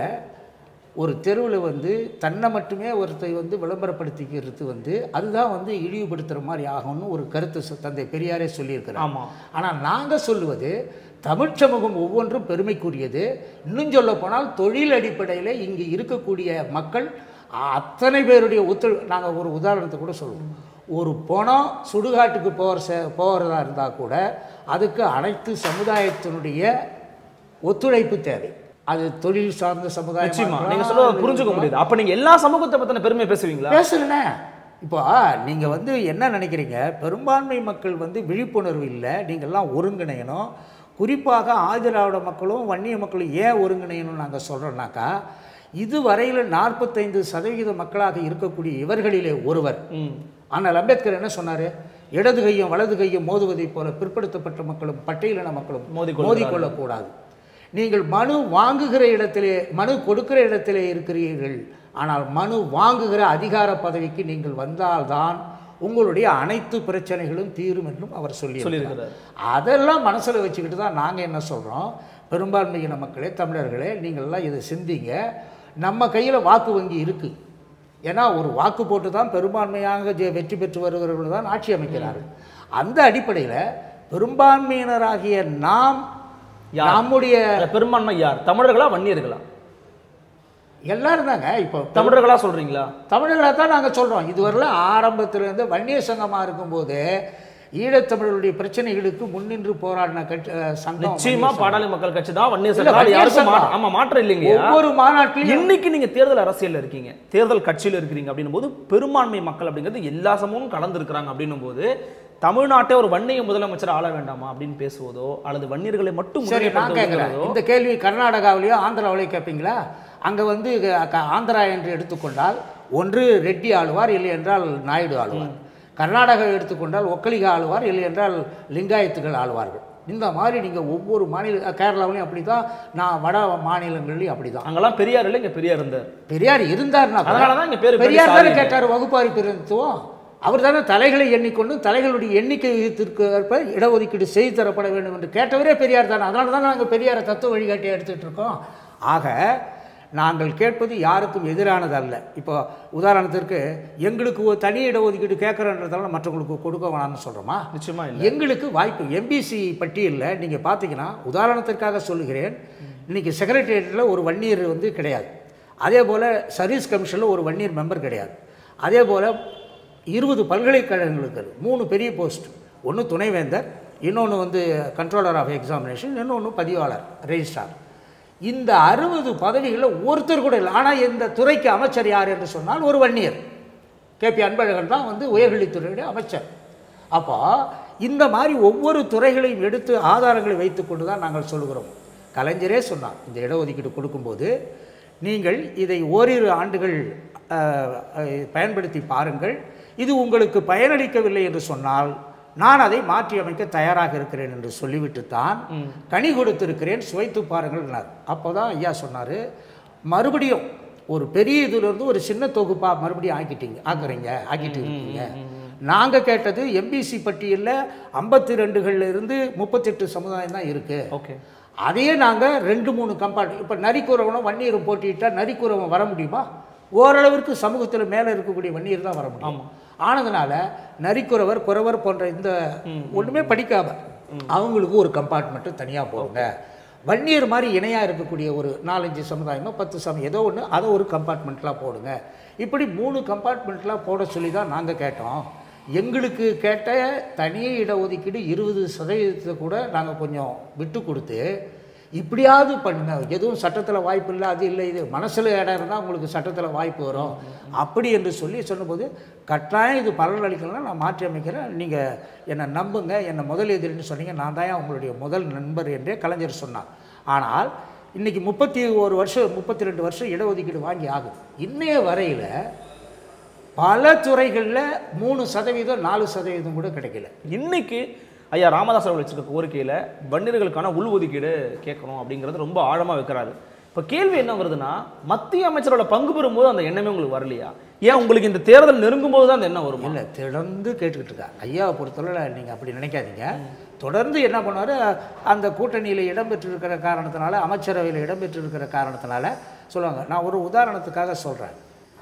ஒரு தெருவில் வந்து தன்னை மட்டுமே ஒருத்தர் வந்து விளம்பரப்படுத்திக்கிறது வந்து அதுதான் வந்து இழிவுபடுத்துகிற மாதிரி ஆகும்னு ஒரு கருத்து சொ- தந்தை பெரியாரே சொல்லியிருக்கிறார் ஆமா ஆனால் நாங்கள் சொல்லுவது தமிழ் சமூகம் ஒவ்வொன்றும் பெருமைக்குரியது இன்னும் சொல்ல போனால் தொழில் அடிப்படையில் இங்கே இருக்கக்கூடிய மக்கள் அத்தனை பேருடைய ஒத்து நாங்கள் ஒரு உதாரணத்தை கூட சொல்லுவோம் ஒரு பணம் சுடுகாட்டுக்கு போகிற ச போகிறதா இருந்தால் கூட அதுக்கு அனைத்து சமுதாயத்தினுடைய ஒத்துழைப்பு தேவை அது தொழில் சார்ந்த சமுதாயம் நிச்சயமா நீங்க சொல்ல புரிஞ்சுக்க முடியுது அப்ப நீங்க எல்லா சமூகத்தை பத்தின பெருமையை பேசுவீங்களா பேசுறேனே இப்போ நீங்கள் வந்து என்ன நினைக்கிறீங்க பெரும்பான்மை மக்கள் வந்து விழிப்புணர்வு இல்லை நீங்கள்லாம் ஒருங்கிணையணும் குறிப்பாக ஆதிராவிட மக்களும் வன்னிய மக்களும் ஏன் ஒருங்கிணையணும்னு நாங்கள் சொல்கிறோன்னாக்கா இதுவரையில் நாற்பத்தைந்து சதவிகித மக்களாக இருக்கக்கூடிய இவர்களிலே ஒருவர் ம் ஆனால் அம்பேத்கர் என்ன சொன்னார் இடது கையும் வலது கையும் மோதுவதைப் போல பிற்படுத்தப்பட்ட மக்களும் பட்டியலின மக்களும் மோதிக்கொள்கிறார்கள். மோதிக்கொள்ளக்கூடாது நீங்கள் மனு வாங்குகிற இடத்திலே மனு கொடுக்கிற இடத்திலே இருக்கிறீர்கள் ஆனால் மனு வாங்குகிற அதிகார பதவிக்கு நீங்கள் வந்தால்தான் உங்களுடைய அனைத்து பிரச்சனைகளும் தீரும் என்றும் அவர் சொல்லி சொல்லியிருக்கிறார் அதெல்லாம் மனசில் வச்சுக்கிட்டு தான் நாங்கள் என்ன சொல்கிறோம் பெரும்பான்மையின மக்களே தமிழர்களே நீங்கள்லாம் இதை சிந்திங்க நம்ம கையில் வாக்கு வங்கி இருக்குது ஏன்னா ஒரு வாக்கு போட்டு தான் பெரும்பான்மையாக ஜெ- வெற்றி பெற்று வருகிறவர்கள் தான் ஆட்சி அமைக்கிறார்கள் அந்த அடிப்படையில் பெரும்பான்மையினராகிய நாம் யார்? நம்முடைய அதுல பெரும்பான்மை யார் தமிழர்களா வன்னியர்களா எல்லாரும் தாங்க இப்போ தமிழர்களா சொல்றீங்களா தமிழர்களாக தான் நாங்கள் சொல்கிறோம் இதுவரையிலும் ஆரம்பத்திலேருந்து வன்னிய சங்கமாக இருக்கும்போது ஈழத்தமிழர்களுடைய பிரச்சனைகளுக்கு முன்னின்று போராடின கட்சி அஹ், சங்கம் நிச்சயமா பாடாளி மக்கள் கட்சி தான் வன்னியர் இல்ல, சங்கம் வன்னியர் யாருக்கும் மா- சங்கம். ஆமா மாற்றம் இல்லைங்க ஒவ்வொரு மாநாட்டிலையும் இன்னைக்கு நீங்க தேர்தல் அரசியல்ல இருக்கீங்க தேர்தல் கட்சியில இருக்கிறீங்க அப்படின்னும் போது பெரும்பான்மை மக்கள் அப்படிங்கிறது எல்லா சமூகமும் கலந்து இருக்கிறாங்க அப்படின்னும் போது தமிழ்நாட்டை ஒரு வன்னிய முதலமைச்சர் ஆள வேண்டாமா அப்படின்னு பேசுவதோ அல்லது வன்னியர்களை மட்டும் சரி நான் கேட்குறேன் முன்னிலைப்படுத்துவதோ இந்த கேள்வி கர்நாடகாவிலேயோ ஆந்திராவிலேயோ கேட்பீங்களா அங்கே வந்து க- க- ஆந்திரா என்று எடுத்துக்கொண்டால் ஒன்று ரெட்டி ஆளுவார் இல்லை என்றால் நாயுடு ஆளுவார் கர்நாடகா எடுத்துக்கொண்டால் ஒக்கலிகா ஆளுவார் இல்லை என்றால் லிங்காயத்துகள் ஆளுவார்கள் இந்த மாதிரி நீங்கள் ஒவ்வொரு மாநில கேரளாவிலையும் அப்படி தான் நான் வட மாநிலங்கள்லையும் அப்படி தான் அங்கெல்லாம் பெரியார் இல்லை இங்க பெரியார் இருந்தார் பெரியார் இருந்தார்னா கூட- அதனாலதான் இங்க பேரு பெரியார் தானே பெரிய கேட்டார் வகுப்பாரி பிரதித்துவம் அவர் தானே தலைகளை எண்ணிக்கொண்டு தலைகளுடைய எண்ணிக்கை விகிதத்திற்கு ஏற்ப இடஒதுக்கீடு செய்து தரப்பட வேண்டும் என்று கேட்டவரே பெரியார் தானே அதனால தான் நாங்கள் பெரியாரை தத்துவ வழிகாட்டி எடுத்துகிட்டு இருக்கோம் ஆக நாங்கள் கேட்பது யாருக்கும் எதிரானது அல்ல இப்போ உதாரணத்திற்கு எங்களுக்கு ஒரு தனி இடஒதுக்கீடு கேட்குறன்றதால மற்றவங்களுக்கு கொடுக்க வேணாம்னு சொல்கிறோமா நிச்சயமா இல்லை எங்களுக்கு வாய்ப்பு எம்பிசி பட்டியலில் நீங்கள் பார்த்தீங்கன்னா உதாரணத்திற்காக சொல்லுகிறேன் இன்னைக்கு செக்ரட்டேரியட்டில் ஒரு வன்னியர் வந்து கிடையாது அதே போல் சர்வீஸ் கமிஷனில் ஒரு வன்னியர் மெம்பர் கிடையாது அதே போல் இருபது பல்கலைக்கழகங்களுக்கு இருக்கு. மூணு பெரிய போஸ்ட் ஒன்று துணைவேந்தர் இன்னொன்று வந்து கண்ட்ரோலர் ஆஃப் எக்ஸாமினேஷன் இன்னொன்று பதிவாளர் ரெஜிஸ்ட்ரார் இந்த அறுபது பதவிகளில் ஒருத்தர் கூட இல்லை ஆனால் இந்த துறைக்கு அமைச்சர் யார் என்று சொன்னால் ஒரு வன்னியர் கேபி அன்பழகன் தான் வந்து உயர்கல்வித்துறையுடைய அமைச்சர் அப்போ இந்த மாதிரி ஒவ்வொரு துறைகளையும் எடுத்து ஆதாரங்களை வைத்துக்கொண்டு தான் நாங்கள் சொல்லுகிறோம் கலைஞரே சொன்னார் இந்த இடஒதுக்கீடு கொடுக்கும்போது நீங்கள் இதை ஓரிரு ஆண்டுகள் அஹ், அஹ், பயன்படுத்தி பாருங்கள் இது உங்களுக்கு பயனளிக்கவில்லை என்று சொன்னால் நான் அதை மாற்றி அமைக்க தயாராக இருக்கிறேன் என்று சொல்லிவிட்டு தான் கனி கொடுத்திருக்கிறேன் சுவைத்து பாருங்கள் அப்போ தான் ஐயா சொன்னார் மறுபடியும் ஒரு பெரிய இதிலிருந்து ஒரு சின்ன தொகுப்பா மறுபடியும் ஆக்கிட்டீங்க ஆக்குறீங்க ஆக்கிட்டு இருக்கீங்க நாங்கள் கேட்டது எம்பிசி பட்டியலில் ஐம்பத்தி ரெண்டுகளில் இருந்து முப்பத்தெட்டு சமுதாயம் தான் இருக்குது ஓகே அதையே நாங்கள் ரெண்டு மூணு கம்பார்ட் இப்போ நரிக்குறவனும் வன்னியரும் போட்டிட்டா நரிக்குறவன் வர முடியுமா ஓரளவிற்கு சமூகத்தில் மேலே இருக்கக்கூடிய வன்னியர் தான் வர முடியும் ஆனதுனால நரிக்குறவர் குறவர் போன்ற இந்த ஒன்றுமே படிக்காம அவங்களுக்கு ஒரு கம்பார்ட்மெண்ட்டு தனியாக போடுங்க வன்னியர் மாதிரி இணையாக இருக்கக்கூடிய ஒரு நாலஞ்சு சமுதாயமோ பத்து சமயம் ஏதோ ஒன்று அதை ஒரு கம்பார்ட்மெண்ட்லாம் போடுங்க இப்படி மூணு கம்பார்ட்மெண்ட்லாம் போட சொல்லி தான் நாங்கள் கேட்டோம் எங்களுக்கு கேட்ட தனி இடஒதுக்கீடு இருபது சதவீதத்தை கூட நாங்கள் கொஞ்சம் விட்டு கொடுத்து இப்படியாவது பண்ணுங்க எதுவும் சட்டத்தில் வாய்ப்பு இல்லை அது இல்லை இது மனசில் இடம் இருந்தால் உங்களுக்கு சட்டத்தில் வாய்ப்பு வரும் அப்படி என்று சொல்லி சொன்னபோது கட்டாயம் இது பலன் அளிக்கலாம் நான் மாற்றி அமைக்கிறேன் நீங்கள் என்னை நம்புங்க என்னை முதல் எதிரின்னு சொன்னீங்க நான் தான் உங்களுடைய முதல் நண்பர் என்றே கலைஞர் சொன்னார் ஆனால் இன்னைக்கு முப்பத்தி ஒரு வருஷம் முப்பத்தி ரெண்டு வருஷம் இடஒதுக்கீடு வாங்கி ஆகுது இன்னைய வரையில் பல துறைகளில் மூணு சதவீதம் நாலு சதவீதம் கூட கிடைக்கல இன்னைக்கு ஐயா ராமதாஸ் அவர்கள் வச்சிருக்க கோரிக்கையில வன்னியர்களுக்கான உள்ஒதுக்கீடு கேட்கணும் அப்படிங்கிறது ரொம்ப ஆழமா வைக்கிறாரு இப்போ கேள்வி என்ன வருதுன்னா மத்திய அமைச்சரோட பங்கு பெறும்போது அந்த எண்ணமே உங்களுக்கு வரலையா ஏன் உங்களுக்கு இந்த தேர்தல் நெருங்கும் போது தான் அந்த எண்ணம் வருமா இல்லை தொடர்ந்து கேட்டுக்கிட்டு இருக்கா ஐயாவை பொறுத்தவரை நீங்கள் அப்படி நினைக்காதீங்க தொடர்ந்து என்ன பண்ணுவார் அந்த கூட்டணியில் இடம்பெற்றிருக்கிற காரணத்தினால அமைச்சரவையில் இடம்பெற்றிருக்கிற காரணத்தினால சொல்லுவாங்க நான் ஒரு உதாரணத்துக்காக சொல்கிறேன்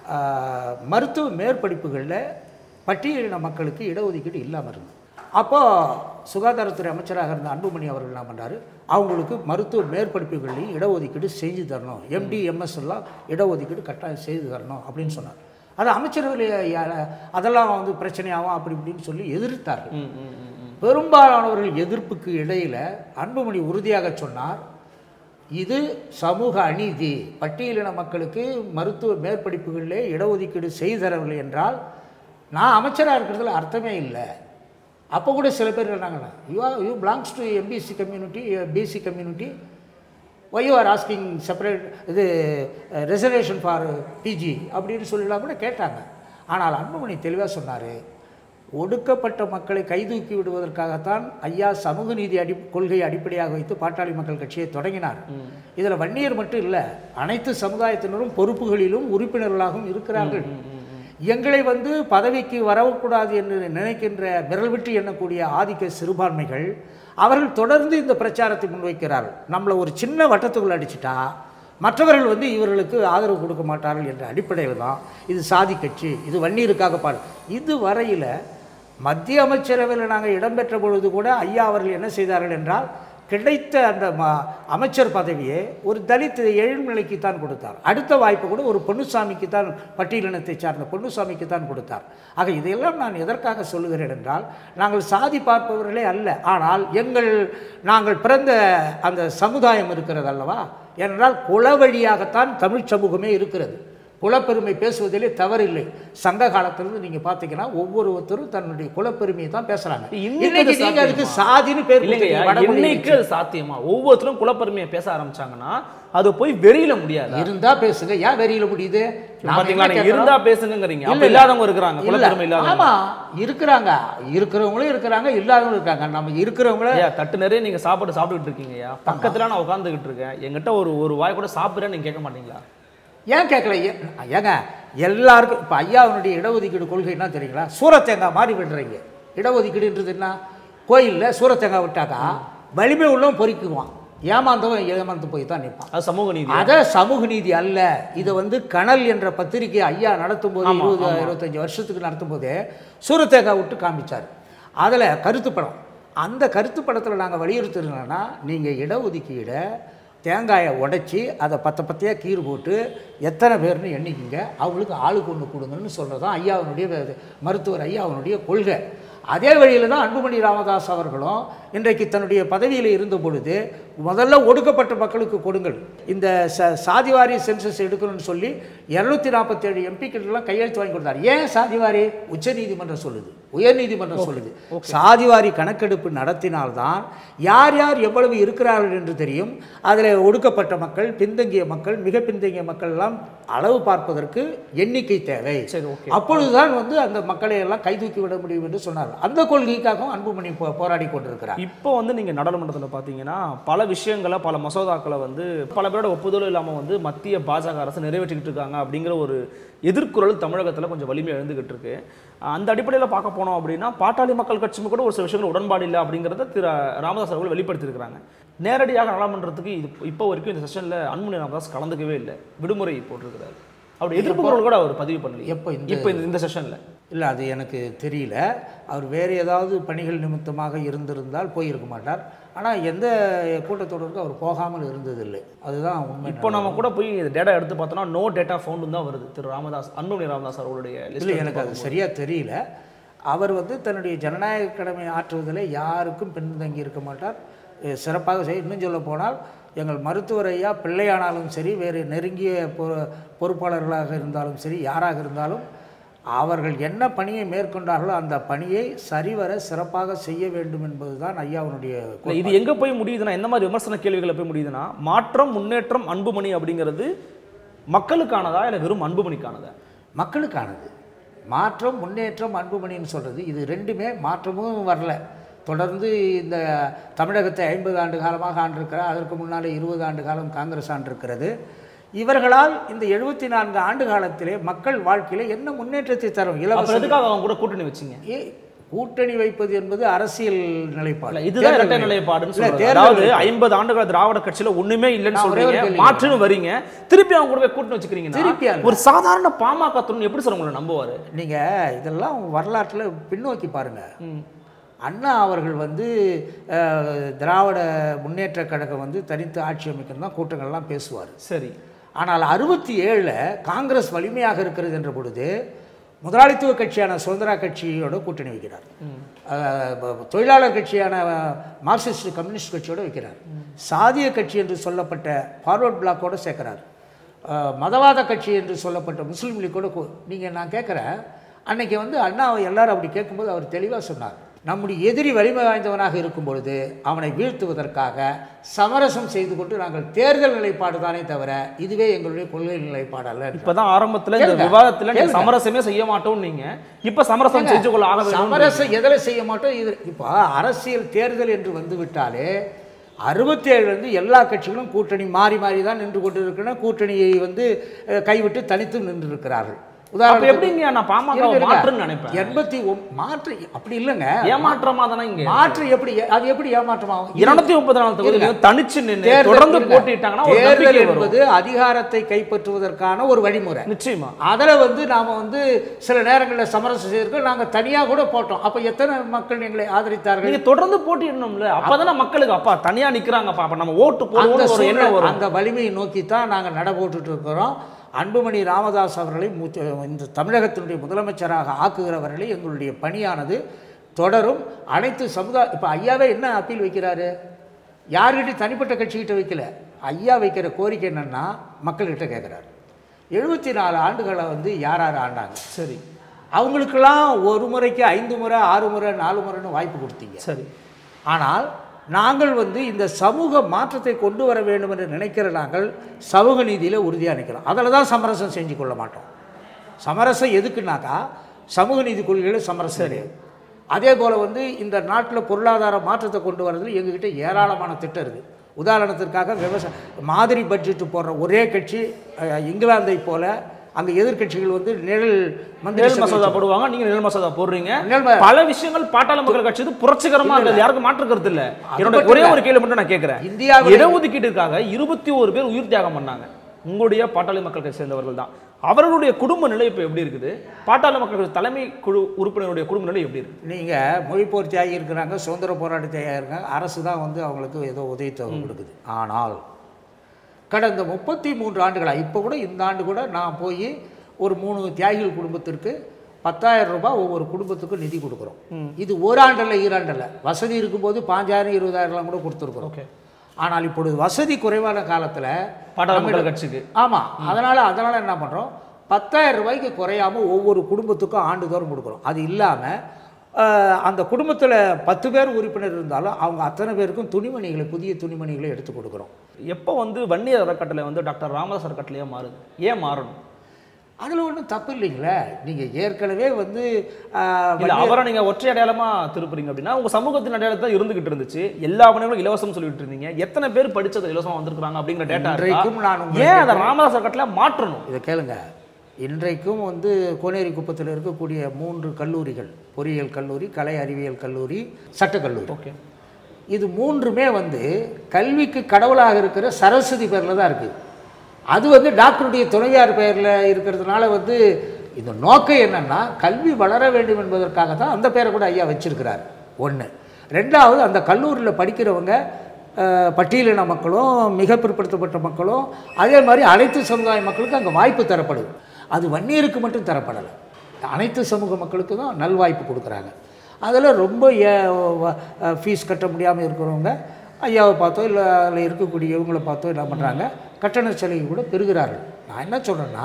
மருத்துவ மேற்படிப்புகளில் பட்டியலின மக்களுக்கு இடஒதுக்கீடு இல்லாமல் இருந்தது அப்போது சுகாதாரத்துறை அமைச்சராக இருந்த அன்புமணி அவர்கள் என்ன பண்ணாரு அவங்களுக்கு மருத்துவ மேற்படிப்புகளையும் இடஒதுக்கீடு செஞ்சு தரணும் எம்டி எம்எஸ் எல்லாம் இடஒதுக்கீடு கட்டாயம் செய்து தரணும் அப்படின்னு சொன்னார் அது அமைச்சரவையில் அதெல்லாம் வந்து பிரச்சனையாகும் அப்படி இப்படின்னு சொல்லி எதிர்த்தார்கள் ம், ம், ம், ம். பெரும்பாலானவர்கள் எதிர்ப்புக்கு இடையில் அன்புமணி உறுதியாக சொன்னார் இது சமூக அநீதி பட்டியலின மக்களுக்கு மருத்துவ மேற்படிப்புகளிலே இடஒதுக்கீடு செய்து தரவில்லை என்றால் நான் அமைச்சராக இருக்கிறதுல அர்த்தமே இல்லை அப்போ கூட சில பேர் சொன்னாங்க you are you belongs to MBC community BC community why you are asking separate இது ரிசர்வேஷன் ஃபார் பிஜி அப்படின்னு சொல்லலாம் கூட கேட்டாங்க ஆனால் அன்புமணி தெளிவாக சொன்னார் ஒடுக்கப்பட்ட மக்களை கைதூக்கி விடுவதற்காகத்தான் ஐயா சமூக நீதி அடி கொள்கையை அடிப்படையாக வைத்து பாட்டாளி மக்கள் கட்சியை தொடங்கினார் இதில் வன்னியர் மட்டும் இல்லை அனைத்து சமுதாயத்தினரும் பொறுப்புகளிலும் உறுப்பினர்களாகவும் இருக்கிறார்கள் எங்களை வந்து பதவிக்கு வரக்கூடாது என்று நினைக்கின்ற விரல் விட்டு எண்ணக்கூடிய ஆதிக்க சிறுபான்மைகள் அவர்கள் தொடர்ந்து இந்த பிரச்சாரத்தை முன்வைக்கிறார்கள் நம்மளை ஒரு சின்ன வட்டத்துக்குள்ள அடிச்சிட்டா மற்றவர்கள் வந்து இவர்களுக்கு ஆதரவு கொடுக்க மாட்டார்கள் என்ற அடிப்படையில் தான் இது சாதி கட்சி இது வன்னியருக்காக பாடு இது வரையில் மத்திய அமைச்சரவையில் நாங்கள் இடம்பெற்ற பொழுது கூட ஐயா அவர்கள் என்ன செய்தார்கள் என்றால் கிடைத்த அந்த ம அமைச்சர் பதவியை ஒரு தலித் ஏழ்நிலைக்கு தான் கொடுத்தார் அடுத்த வாய்ப்பு கூட ஒரு பொன்னுசாமிக்கு தான் பட்டியலினத்தை சார்ந்த பொன்னுசாமிக்கு தான் கொடுத்தார் ஆக இதையெல்லாம் நான் எதற்காக சொல்லுகிறேன் என்றால் நாங்கள் சாதி பார்ப்பவர்களே அல்ல ஆனால் எங்கள் நாங்கள் பிறந்த அந்த சமுதாயம் இருக்கிறது அல்லவா ஏனென்றால் குல வழியாகத்தான் தமிழ் சமூகமே இருக்கிறது குலப்பெருமை பேசுவதிலே தவறில்லை சங்க காலத்திலிருந்து நீங்க பார்த்தீங்கன்னா ஒவ்வொருத்தரும் தன்னுடைய குலப்பெருமையை தான் பேசுறாங்க இன்னைக்கு இன்னைக்கு அது நீங்க அதுக்கு சாத்தியமா? சாதின்னு பேர் இல்லைங்கய்யா கொடுத்தீங்க, வடமொழி இன்னைக்கு அது சாத்தியமா ஒவ்வொருத்தரும் குலப்பெருமையை பேச ஆரம்பிச்சாங்கன்னா அது போய் வெறியில முடியாது இருந்தா பேசுங்க ஏன் வெறியில முடியுது நாம பாத்தீங்களா என்ன நீங்க கேட்கிறோம்? இருந்தா பேசுங்கிறீங்க இல்ல, அப்ப இல்ல. இல்லாதவங்க இருக்கிறாங்க இல்ல. குலப்பெருமை இல்லாதவங்க ஆமா இருக்கிறாங்க இருக்கிறவங்களும் இருக்கிறாங்க இல்லாதவங்களும் இருக்காங்க நம்ம இருக்கிறவங்கள ஐயா தட்டு நிறைய நீங்க சாப்பாடு சாப்பிட்டுட்டு இருக்கீங்கய்யா பக்கத்துல நான் உட்காந்துக்கிட்டு இருக்கேன் என்கிட்ட ஒரு ஒரு வாய் கூட சாப்பிடுறேன்னு நீங்க கேட்க மாட்டீங்களா ஏன் கேட்கல ஏ- ஏங்க எல்லாருக்கும் இப்போ ஐயாவுடைய இடஒதுக்கீடு கொள்கை என்ன தெரியுங்களா சூரத்தேங்காய் மாதிரி விடுறீங்க இடஒதுக்கீடுன்றது என்ன கோயிலில் சூரத்தேங்காய் விட்டாக்கா வலிமை உள்ளவன் பொறிக்குவான் ஏமாந்தவன் ஏமாந்து போய் தான் நிற்பான் அது சமூக நீதி அத சமூக நீதி அல்ல இதை வந்து கனல் என்ற பத்திரிகை ஐயா நடத்தும் போது ஆமா, இருபது ஆமா. இருபத்தஞ்சு வருஷத்துக்கு நடத்தும் போது சூரத்தேங்காய் விட்டு காமிச்சார் அதில் கருத்து படம் அந்த கருத்து படத்தில் நாங்கள் வலியுறுத்துறோம்னா நீங்கள் இடஒதுக்கீடை தேங்காயை உடைச்சி அதை பத்த பத்தையாக கீறு போட்டு எத்தனை பேர்னு எண்ணிக்கிங்க அவங்களுக்கு ஆளுக்கு ஒன்று கொடுங்கன்னு சொல்கிறது தான் ஐயாவினுடைய வே- மருத்துவர் ஐயாவினுடைய கொள்கை அதே வழியில் தான் அன்புமணி ராமதாஸ் அவர்களும் இன்றைக்கு தன்னுடைய பதவியில் இருந்த பொழுது முதல்ல ஒடுக்கப்பட்ட மக்களுக்கு கொடுங்கள் இந்த ச சாதிவாரி சென்சஸ் எடுக்கணும்னு சொல்லி இரநூத்தி நாற்பத்தேழு எம்பிக்கெல்லாம் கையெழுத்து வாங்கி கொடுத்தார் ஏன் சாதிவாரி உச்சநீதிமன்றம் சொல்லுது உயர்நீதிமன்றம் சொல்லுது சாதிவாரி கணக்கெடுப்பு நடத்தினால்தான் யார் யார் எவ்வளவு இருக்கிறார்கள் என்று தெரியும் அதில் ஒடுக்கப்பட்ட மக்கள் பின்தங்கிய மக்கள் மிக பின்தங்கிய மக்கள் எல்லாம் அளவு பார்ப்பதற்கு எண்ணிக்கை தேவை சரி ஓகே அப்பொழுதுதான் வந்து அந்த மக்களை எல்லாம் கைதூக்கி விட முடியும் என்று சொன்னார் அந்த கொள்கைக்காகவும் அன்புமணி போ- போராடி கொண்டிருக்கிறார் இப்போ வந்து நீங்க நாடாளுமன்றத்தில் பார்த்தீங்கன்னா பல விஷயங்களை பல மசோதாக்களை வந்து பல பேரோட ஒப்புதலும் இல்லாமல் வந்து மத்திய பாஜக அரசு நிறைவேற்றிக்கிட்டு இருக்காங்க அப்படிங்கிற ஒரு எதிர்குரல் தமிழகத்தில் கொஞ்சம் வலிமை எழுந்துகிட்டு இருக்கு அந்த அடிப்படையில் பார்க்க போனோம் அப்படின்னா பாட்டாளி மக்கள் கட்சியும் கூட ஒரு சில விஷயங்கள் உடன்பாடு இல்லை அப்படிங்கிறத திரு ராமதாஸ் அவர்கள் வெளிப்படுத்தியிருக்கிறாங்க நேரடியாக நாடாளுமன்றத்துக்கு இது இப்போ வரைக்கும் இந்த செஷனில் அன்புமணி ராமதாஸ் கலந்துக்கவே இல்லை விடுமுறை போட்டிருக்கிறாரு அவருடைய எதிர்ப்பு குரல் கூட அவர் பதிவு பண்ணல எப்போ இந்த இப்போ இந்த- இந்த செஷனில் இல்லை அது எனக்கு தெரியல அவர் வேறு ஏதாவது பணிகள் நிமித்தமாக இருந்திருந்தால் போயிருக்க மாட்டார் ஆனால் எந்த கூட்டத்தொடருக்கும் அவர் போகாமல் இருந்ததில்லை அதுதான் உண்மை இப்போ நம்ம கூட போய் டேட்டா எடுத்து பார்த்தோம்னா நோ டேட்டா ஃபவுண்டு தான் வருது திரு ராமதாஸ் அன்புமணி ராமதாஸ் அவர்களுடைய இல்லை லிஸ்ட் எனக்கு அது சரியாக தெரியல அவர் வந்து தன்னுடைய ஜனநாயக கடமை ஆற்றுவதில் யாருக்கும் பின்தங்கி இருக்க மாட்டார் அஹ் சிறப்பாக செய் இன்னும் சொல்ல போனால் எங்கள் மருத்துவர் ஐயா பிள்ளையானாலும் சரி வேறு நெருங்கிய பொ பொறுப்பாளர்களாக இருந்தாலும் சரி யாராக இருந்தாலும் அவர்கள் என்ன பணியை மேற்கொண்டார்களோ அந்த பணியை சரிவர சிறப்பாக செய்ய வேண்டும் என்பதுதான் ஐயாவுடைய இல்ல, இது எங்க போய் முடியுதுன்னா எந்த மாதிரி விமர்சன கேள்விகளை போய் முடியுதுன்னா மாற்றம் முன்னேற்றம் அன்புமணி அப்படிங்கிறது மக்களுக்கானதா இல்லை வெறும் அன்புமணிக்கானதா மக்களுக்கானது மாற்றம் முன்னேற்றம் அன்புமணின்னு சொல்கிறது இது ரெண்டுமே மாற்றமும் வரல தொடர்ந்து இந்த தமிழகத்தை ஐம்பது ஆண்டு காலமாக ஆண்டிருக்கிறார் அதற்கு முன்னால் இருபது ஆண்டு காலம் காங்கிரஸ் ஆண்டிருக்கிறது இவர்களால் இந்த எழுபத்தி நான்கு ஆண்டு காலத்திலே மக்கள் வாழ்க்கையில என்ன முன்னேற்றத்தை தரும் அப்புறம் இலவச எதுக்காக அவங்க கூட கூட்டணி வச்சீங்க ஏ, கூட்டணி வைப்பது என்பது அரசியல் நிலைப்பாடு இல்ல, இதுதான் தேர்தல் இரட்டை நிலை- நிலைப்பாடுன்னு இல்ல, சொல்றது தேர்தல் அதாவது நிலைப்பாடு. ஐம்பது ஆண்டுகள் திராவிட கட்சியில ஒண்ணுமே இல்லைன்னு நான் ஒரே ஒரு சொல்றீங்க கேள்வி மாற்றுன்னு வரீங்க திருப்பி அவங்க கூட போய் கூட்டணி வச்சுக்கிறீங்கன்னா திருப்பி அல்ல. ஒரு சாதாரண பாமக தொழில் எப்படி சார் உங்களை நம்புவாரு நீங்க இதெல்லாம் வரலாற்றில் பின்னோக்கி பாருங்க அண்ணா அவர்கள் வந்து அஹ், திராவிட முன்னேற்ற கழகம் வந்து தனித்து ஆட்சி அமைக்கணும் தான் கூட்டங்கள்லாம் பேசுவார் சரி ஆனால் அறுபத்தி ஏழில் காங்கிரஸ் வலிமையாக இருக்கிறது என்ற பொழுது முதலாளித்துவ கட்சியான சுதந்திரா கட்சியோட கூட்டணி வைக்கிறார் அஹ், ப- தொழிலாளர் கட்சியான மார்க்சிஸ்ட் கம்யூனிஸ்ட் கட்சியோட வைக்கிறார் சாதிய கட்சி என்று சொல்லப்பட்ட ஃபார்வர்ட் பிளாக்கோட சேர்க்கிறார் அஹ், மதவாத கட்சி என்று சொல்லப்பட்ட முஸ்லீம் லீக்கோட நீங்கள் நான் கேட்குறேன் அன்னைக்கு வந்து அண்ணாவை எல்லாரும் அப்படி கேட்கும்போது அவர் தெளிவாக சொன்னார் நம்முடைய எதிரி வலிமை வாய்ந்தவனாக இருக்கும் பொழுது அவனை வீழ்த்துவதற்காக சமரசம் செய்து கொண்டு நாங்கள் தேர்தல் நிலைப்பாடு தானே தவிர இதுவே எங்களுடைய கொள்கை நிலைப்பாடு அல்ல என்றார். இப்பதான் ஆரம்பத்துல இந்த கேளுங்க. விவாதத்துல நீங்க கேளுங்க. சமரசமே செய்ய மாட்டோம் நீங்க இப்ப சமரசம் செஞ்சு கொள்ள ஆக வேண்டும் சமரசம் எதில் செய்ய மாட்டோம் இது இப்போ அரசியல் தேர்தல் என்று வந்து விட்டாலே அறுபத்தேழுலேருந்து எல்லா கட்சிகளும் கூட்டணி மாறி மாறி தான் நின்று கொண்டு இருக்கின்றன கூட்டணியை வந்து அஹ், கைவிட்டு தனித்து நின்று இருக்கிறார்கள் அப்ப உதாரணத்துக்கு எப்படிங்க நான் பாமக இருங்க, இருங்க. மாற்றுன்னு நினைப்பேன் எண்பத்தி ஒன் மாற்று அப்படி இல்லைங்க ஏமாற்றமா தானே இங்க மாற்று எப்படி அது எப்படி ஏமாற்றமாகும் இது- இருநூத்தி முப்பத்தி நாலு தொகுதியிலும் தனிச்சு நின்று தேர்தல் தொடர்ந்து இருங்க. போட்டிட்டாங்கன்னா ஒரு தேர்தல் நம்பிக்கை வரும் என்பது அதிகாரத்தை கைப்பற்றுவதற்கான ஒரு வழிமுறை நிச்சயமா அதில் வந்து நாம் வந்து சில நேரங்களில் சமரசம் செய்திருக்கோம் நாங்கள் தனியாக கூட போட்டோம் அப்போ எத்தனை மக்கள் எங்களை ஆதரித்தார்கள் நீங்க தொடர்ந்து போட்டிடணும்ல அப்பதானே மக்களுக்கு அப்பா தனியா நிக்கிறாங்கப்பா அப்ப நம்ம ஓட்டு அந்த போடுவோம்னு ஒரு சூழ்நிலை- எண்ணம் வரும் அந்த வலிமையை நோக்கி தான் நாங்கள் நட போட்டுட்டு இருக்கிறோம் அன்புமணி ராமதாஸ் அவர்களை மூத்த- இந்த தமிழகத்தினுடைய முதலமைச்சராக ஆக்குகிறவர்களை எங்களுடைய பணியானது தொடரும் அனைத்து சமுதாய இப்போ ஐயாவே என்ன அப்பீல் வைக்கிறாரு யார்கிட்டையும் தனிப்பட்ட கட்சிகிட்ட வைக்கல ஐயா வைக்கிற கோரிக்கை என்னன்னா மக்கள்கிட்ட கேட்குறாரு எழுபத்தி நாலு ஆண்டுகளை வந்து யார் யார் ஆண்டாங்க சரி அவங்களுக்கெல்லாம் ஒரு முறைக்கு ஐந்து முறை ஆறு முறை நாலு முறைன்னு வாய்ப்பு கொடுத்தீங்க சரி ஆனால் நாங்கள் வந்து இந்த சமூக மாற்றத்தை கொண்டு வர வேண்டும் என்று நினைக்கிற நாங்கள் சமூக நீதியில் உறுதியாக நிற்கிறோம் அதில் தான் சமரசம் செஞ்சு கொள்ள மாட்டோம் சமரசம் எதுக்குனாக்கா சமூக நீதி கொள்கையில் சமரசம் கிடையாது அதே போல் வந்து இந்த நாட்டில் பொருளாதார மாற்றத்தை கொண்டு வரதுல எங்ககிட்ட ஏராளமான திட்டம் இருக்குது உதாரணத்திற்காக விவசாய மாதிரி பட்ஜெட் போடுற ஒரே கட்சி அஹ், இங்கிலாந்தை போல அங்கே எதிர்க்கட்சிகள் வந்து நிழல் மந்திரி நிழல் சபை மசோதா போடுவாங்க நீங்க நிழல் மசோதா போடுறீங்க நிழல் ம- பல விஷயங்கள் பாட்டாளி மக்கள் கட்சி இது புரட்சிகரமா இருக்குது யாருக்கும் மாற்று கருத்து இல்ல என்னோட மட்டும் ஒரே இல்ல. ஒரு கேள்வி மட்டும் நான் கேட்கிறேன் இந்தியாவில் இடஒதுக்கீட்டுக்காக இருபத்தி ஒரு பேர் உயிர் தியாகம் பண்ணாங்க உங்களுடைய பாட்டாளி மக்கள் கட்சி சேர்ந்தவர்கள் தான் அவர்களுடைய குடும்ப நிலை இப்போ எப்படி இருக்குது பாட்டாளி மக்கள் கட்சி தலைமை குழு உறுப்பினருடைய குடும்ப நிலை எப்படி இருக்கு நீங்கள் மொழிப்போர் தியாகி இருக்கிறாங்க சுதந்திர போராட்ட தியாகி இருக்காங்க அரசு தான் வந்து அவங்களுக்கு ஏதோ உதவித்தொகை கொடுக்குது ஆனால் கடந்த முப்பத்தி மூன்று ஆண்டுகளாக இப்போ கூட இந்த ஆண்டு கூட நான் போய் ஒரு மூணு தியாகிகள் குடும்பத்திற்கு பத்தாயிரம் ரூபாய் ஒவ்வொரு குடும்பத்துக்கும் நிதி கொடுக்குறோம் இது ஓராண்டில் ஈராண்டில் வசதி இருக்கும்போது பாஞ்சாயிரம் இருபதாயிரம்லாம் கூட கொடுத்துருக்குறோம் ஓகே ஆனால் இப்பொழுது வசதி குறைவான காலத்தில் பாட்டாளி மக்கள் கட்சிக்கு ஆமாம் அதனால் அதனால் என்ன பண்ணுறோம் பத்தாயிரம் ரூபாய்க்கு குறையாம ஒவ்வொரு குடும்பத்துக்கும் ஆண்டுதோறும் கொடுக்குறோம் அது இல்லாமல் அந்த குடும்பத்தில் பத்து பேர் உறுப்பினர் இருந்தாலும் அவங்க அத்தனை பேருக்கும் துணிமணிகளை புதிய துணிமணிகளை எடுத்து கொடுக்குறோம் எப்போ வந்து வன்னியர் அறக்கட்டளை வந்து டாக்டர் ராமதாஸ் அறக்கட்டளையா மாறுது ஏன் மாறணும் அதில் ஒன்றும் தப்பு இல்லைங்களே நீங்கள் ஏற்கனவே வந்து ஆஹ், இல்ல அவரை நீங்க ஒற்றை அடையாளமா திருப்புறீங்க அப்படின்னா உங்க சமூகத்தின் அடையாளத்தை தான் இருந்துகிட்டு இருந்துச்சு எல்லா பணிகளும் இலவசம் சொல்லிட்டு இருந்தீங்க எத்தனை பேர் படிச்சது இலவசமா வந்திருக்காங்க அப்படிங்கிற டேட்டா இன்றைக்கும் நான் உங்களுக்கு ஏன் அதை ராமதாஸ் அறக்கட்டளை மாற்றணும் இதை கேளுங்க இன்றைக்கும் வந்து கோனேரி குப்பத்தில் இருக்கக்கூடிய மூன்று கல்லூரிகள் பொறியியல் கல்லூரி கலை அறிவியல் கல்லூரி சட்டக்கல்லூரி ஓகே இது மூன்றுமே வந்து கல்விக்கு கடவுளாக இருக்கிற சரஸ்வதி பேரில் தான் இருக்குது அது வந்து டாக்டருடைய துணைவியார் பெயரில் இருக்கிறதுனால வந்து இந்த நோக்கம் என்னன்னா கல்வி வளர வேண்டும் என்பதற்காக தான் அந்த பேரை கூட ஐயா வச்சிருக்கிறார் ஒன்று ரெண்டாவது அந்த கல்லூரியில் படிக்கிறவங்க அஹ், பட்டியலின மக்களும் மிக பிற்படுத்தப்பட்ட மக்களும் அதே மாதிரி அனைத்து சமுதாய மக்களுக்கும் அங்கே வாய்ப்பு தரப்படுது அது வன்னியருக்கு மட்டும் தரப்படலை அனைத்து சமூக மக்களுக்கு தான் நல்வாய்ப்பு கொடுக்குறாங்க அதில் ரொம்ப ஃபீஸ் கட்ட முடியாமல் இருக்கிறவங்க ஐயாவை பார்த்தோ இல்லை அதில் இருக்கக்கூடிய இவங்களை பார்த்தோ என்ன பண்ணுறாங்க கட்டண சலுகை கூட பெறுகிறார்கள் நான் என்ன சொல்கிறேன்னா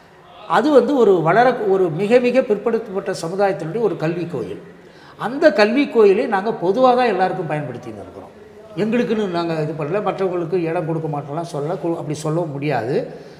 அது வந்து ஒரு வளர ஒரு மிக மிக பிற்படுத்தப்பட்ட சமுதாயத்தினுடைய ஒரு கல்வி கோயில் அந்த கல்வி கோயிலை நாங்கள் பொதுவாக தான் எல்லாருக்கும் பயன்படுத்தின்னு இருக்கிறோம் எங்களுக்குன்னு நாங்கள் இது பண்ணல மற்றவங்களுக்கு இடம் கொடுக்க மாட்டோம்லாம் சொல்ல கு- அப்படி சொல்லவும் முடியாது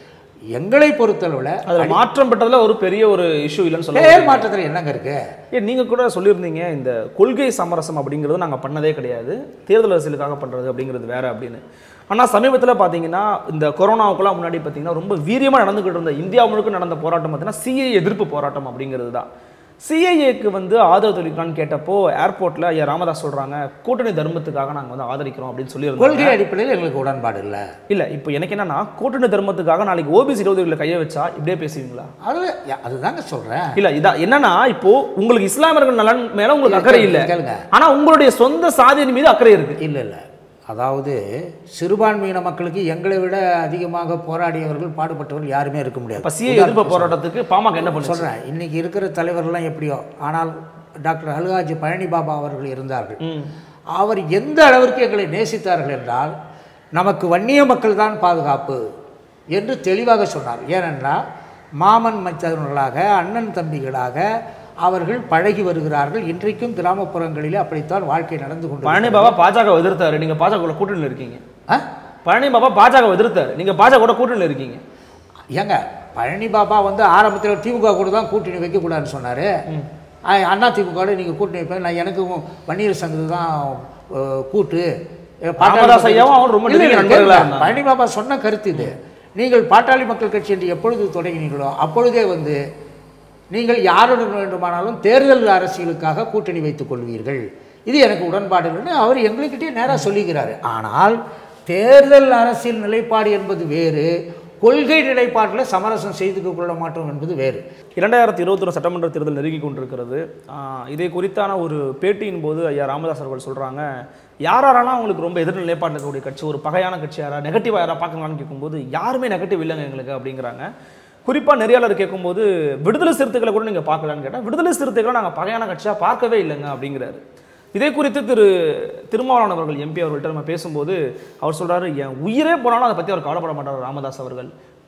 எங்களை பொறுத்தளவில் அதுல மாற்றம் பெற்றதுல ஒரு பெரிய ஒரு இஷ்யூ இல்லைன்னு சொல்ல பேர் மாற்றத்தில் என்னங்க இருக்குது ஏன் நீங்க கூட சொல்லியிருந்தீங்க இந்த கொள்கை சமரசம் அப்படிங்கிறது நாங்க பண்ணதே கிடையாது தேர்தல் அரசியலுக்காக பண்றது அப்படிங்கிறது வேற அப்படின்னு ஆனா சமீபத்துல பாத்தீங்கன்னா இந்த கொரோனாவுக்குலாம் முன்னாடி பாத்தீங்கன்னா ரொம்ப வீரியமா நடந்துகிட்டு இருந்த இந்தியா முழுக்க நடந்த போராட்டம் பார்த்தீங்கன்னா சிஏ எதிர்ப்பு போராட்டம் அப்படிங்கிறது தான் சிஐஏக்கு வந்து ஆதரவு தெரிவிக்கலாம்னு கேட்டப்போ ஏர்போர்ட்ல ஐயா ராமதாஸ் சொல்றாங்க கூட்டணி தர்மத்துக்காக நாங்க வந்து ஆதரிக்கிறோம் அப்படின்னு சொல்லி கொள்கை அடிப்படையில் எங்களுக்கு உடன்பாடு இல்லை இல்ல இப்போ எனக்கு என்னன்னா கூட்டணி தர்மத்துக்காக நாளைக்கு ஓபிசி இருபது கையை வச்சா இப்படியே பேசுவீங்களா அதில் அதுதாங்க சொல்கிறேன் இல்ல இதா என்னன்னா இப்போ உங்களுக்கு இஸ்லாமியர்கள் நலன் மேல உங்களுக்கு அக்கறை இல்ல கேளுங்க ஆனா உங்களுடைய சொந்த சாதியின் மீது அக்கறை இருக்கு இல்லை இல்லை அதாவது சிறுபான்மையின மக்களுக்கு எங்களை விட அதிகமாக போராடியவர்கள் பாடுபட்டவர்கள் யாருமே இருக்க முடியாது இப்ப சிஏ எதிர்ப்பு போராட்டத்துக்கு பாமக என்ன பண்ணுச்சு சொல்கிறேன் இன்னைக்கு இருக்கிற தலைவர்கள்லாம் எப்படியோ ஆனால் டாக்டர் அல்ஹாஜி பழனி பாபா அவர்கள் இருந்தார்கள் ம். அவர் எந்த அளவிற்கு எங்களை நேசித்தார்கள் என்றால் நமக்கு வன்னிய மக்கள் தான் பாதுகாப்பு என்று தெளிவாக சொன்னார் ஏனென்றால் மாமன் மச்சவர்களாக அண்ணன் தம்பிகளாக அவர்கள் பழகி வருகிறார்கள் இன்றைக்கும் கிராமப்புறங்களிலே அப்படித்தான் வாழ்க்கை நடந்து கொண்டு பழனி பாபா பாஜக எதிர்த்தாரு நீங்க பாஜக கூட கூட்டணியில் இருக்கீங்க ஆ? பழனி பாபா பாஜக எதிர்த்தாரு நீங்க பாஜக கூட கூட்டணியில் இருக்கீங்க ஏங்க பழனி பாபா வந்து ஆரம்பத்தில் திமுக கூட தான் கூட்டணி வைக்கக்கூடாதுன்னு சொன்னார் அண்ணா திமுகவோட நீங்கள் கூட்டணி வைப்பேன் நான் எனக்கும் வன்னியர் சங்கத்து தான் அஹ், கூட்டு அஹ், பாட்டாளி ராமதாஸ் மக்கள் ஐயாவும் அவரும் ரொம்ப இல்ல, நெருங்கிய இல்ல, நண்பர்களா கேளுங்க. இருந்தாங்க. பழனி பாபா சொன்ன கருத்து இது நீங்கள் பாட்டாளி மக்கள் கட்சி என்று எப்பொழுது தொடங்கினீர்களோ அப்பொழுதே வந்து நீங்கள் யாருடன் வேண்டுமானாலும் தேர்தல் அரசியலுக்காக கூட்டணி வைத்துக் கொள்வீர்கள் இது எனக்கு உடன்பாடு இல்லைன்னு அவர் எங்களுக்கிட்டே நேராக சொல்லிக்கிறாரு ஆனால் தேர்தல் அரசியல் நிலைப்பாடு என்பது வேறு கொள்கை நிலைப்பாட்டில் சமரசம் செய்து கொள்ள மாட்டோம் என்பது வேறு இரண்டாயிரத்தி இருபத்தொரு சட்டமன்ற தேர்தல் நெருங்கி கொண்டிருக்கிறது ஆஹ் இதை குறித்தான ஒரு பேட்டியின் போது ஐயா ராமதாஸ் அவர்கள் சொல்றாங்க யார் யாரெல்லாம் உங்களுக்கு ரொம்ப எதிர் நிலைப்பாட்டில் இருக்கக்கூடிய கட்சி ஒரு பகையான கட்சி யாரா நெகட்டிவ் யாரா பார்க்கலாம்னு கேட்கும்போது யாருமே நெகட்டிவ் இல்லைங்க எங்களுக்கு அப்படிங்கிறாங்க குறிப்பா நெறியாளர் கேட்கும்போது விடுதலை சிறுத்தைகளை கூட நீங்க பார்க்கலான்னு கேட்டா விடுதலை சிறுத்தைகளை நாங்க பகையான கட்சியா பார்க்கவே இல்லைங்க அப்படிங்கிறாரு இதை குறித்து திரு திருமாவளவன் அவர்கள் எம்பி அவர்கள்ட்ட நம்ம பேசும்போது அவர் சொல்றாரு என் உயிரே போனாலும் அதை பத்தி அவர் கவலைப்பட மாட்டார் ராமதாஸ் அவர்கள்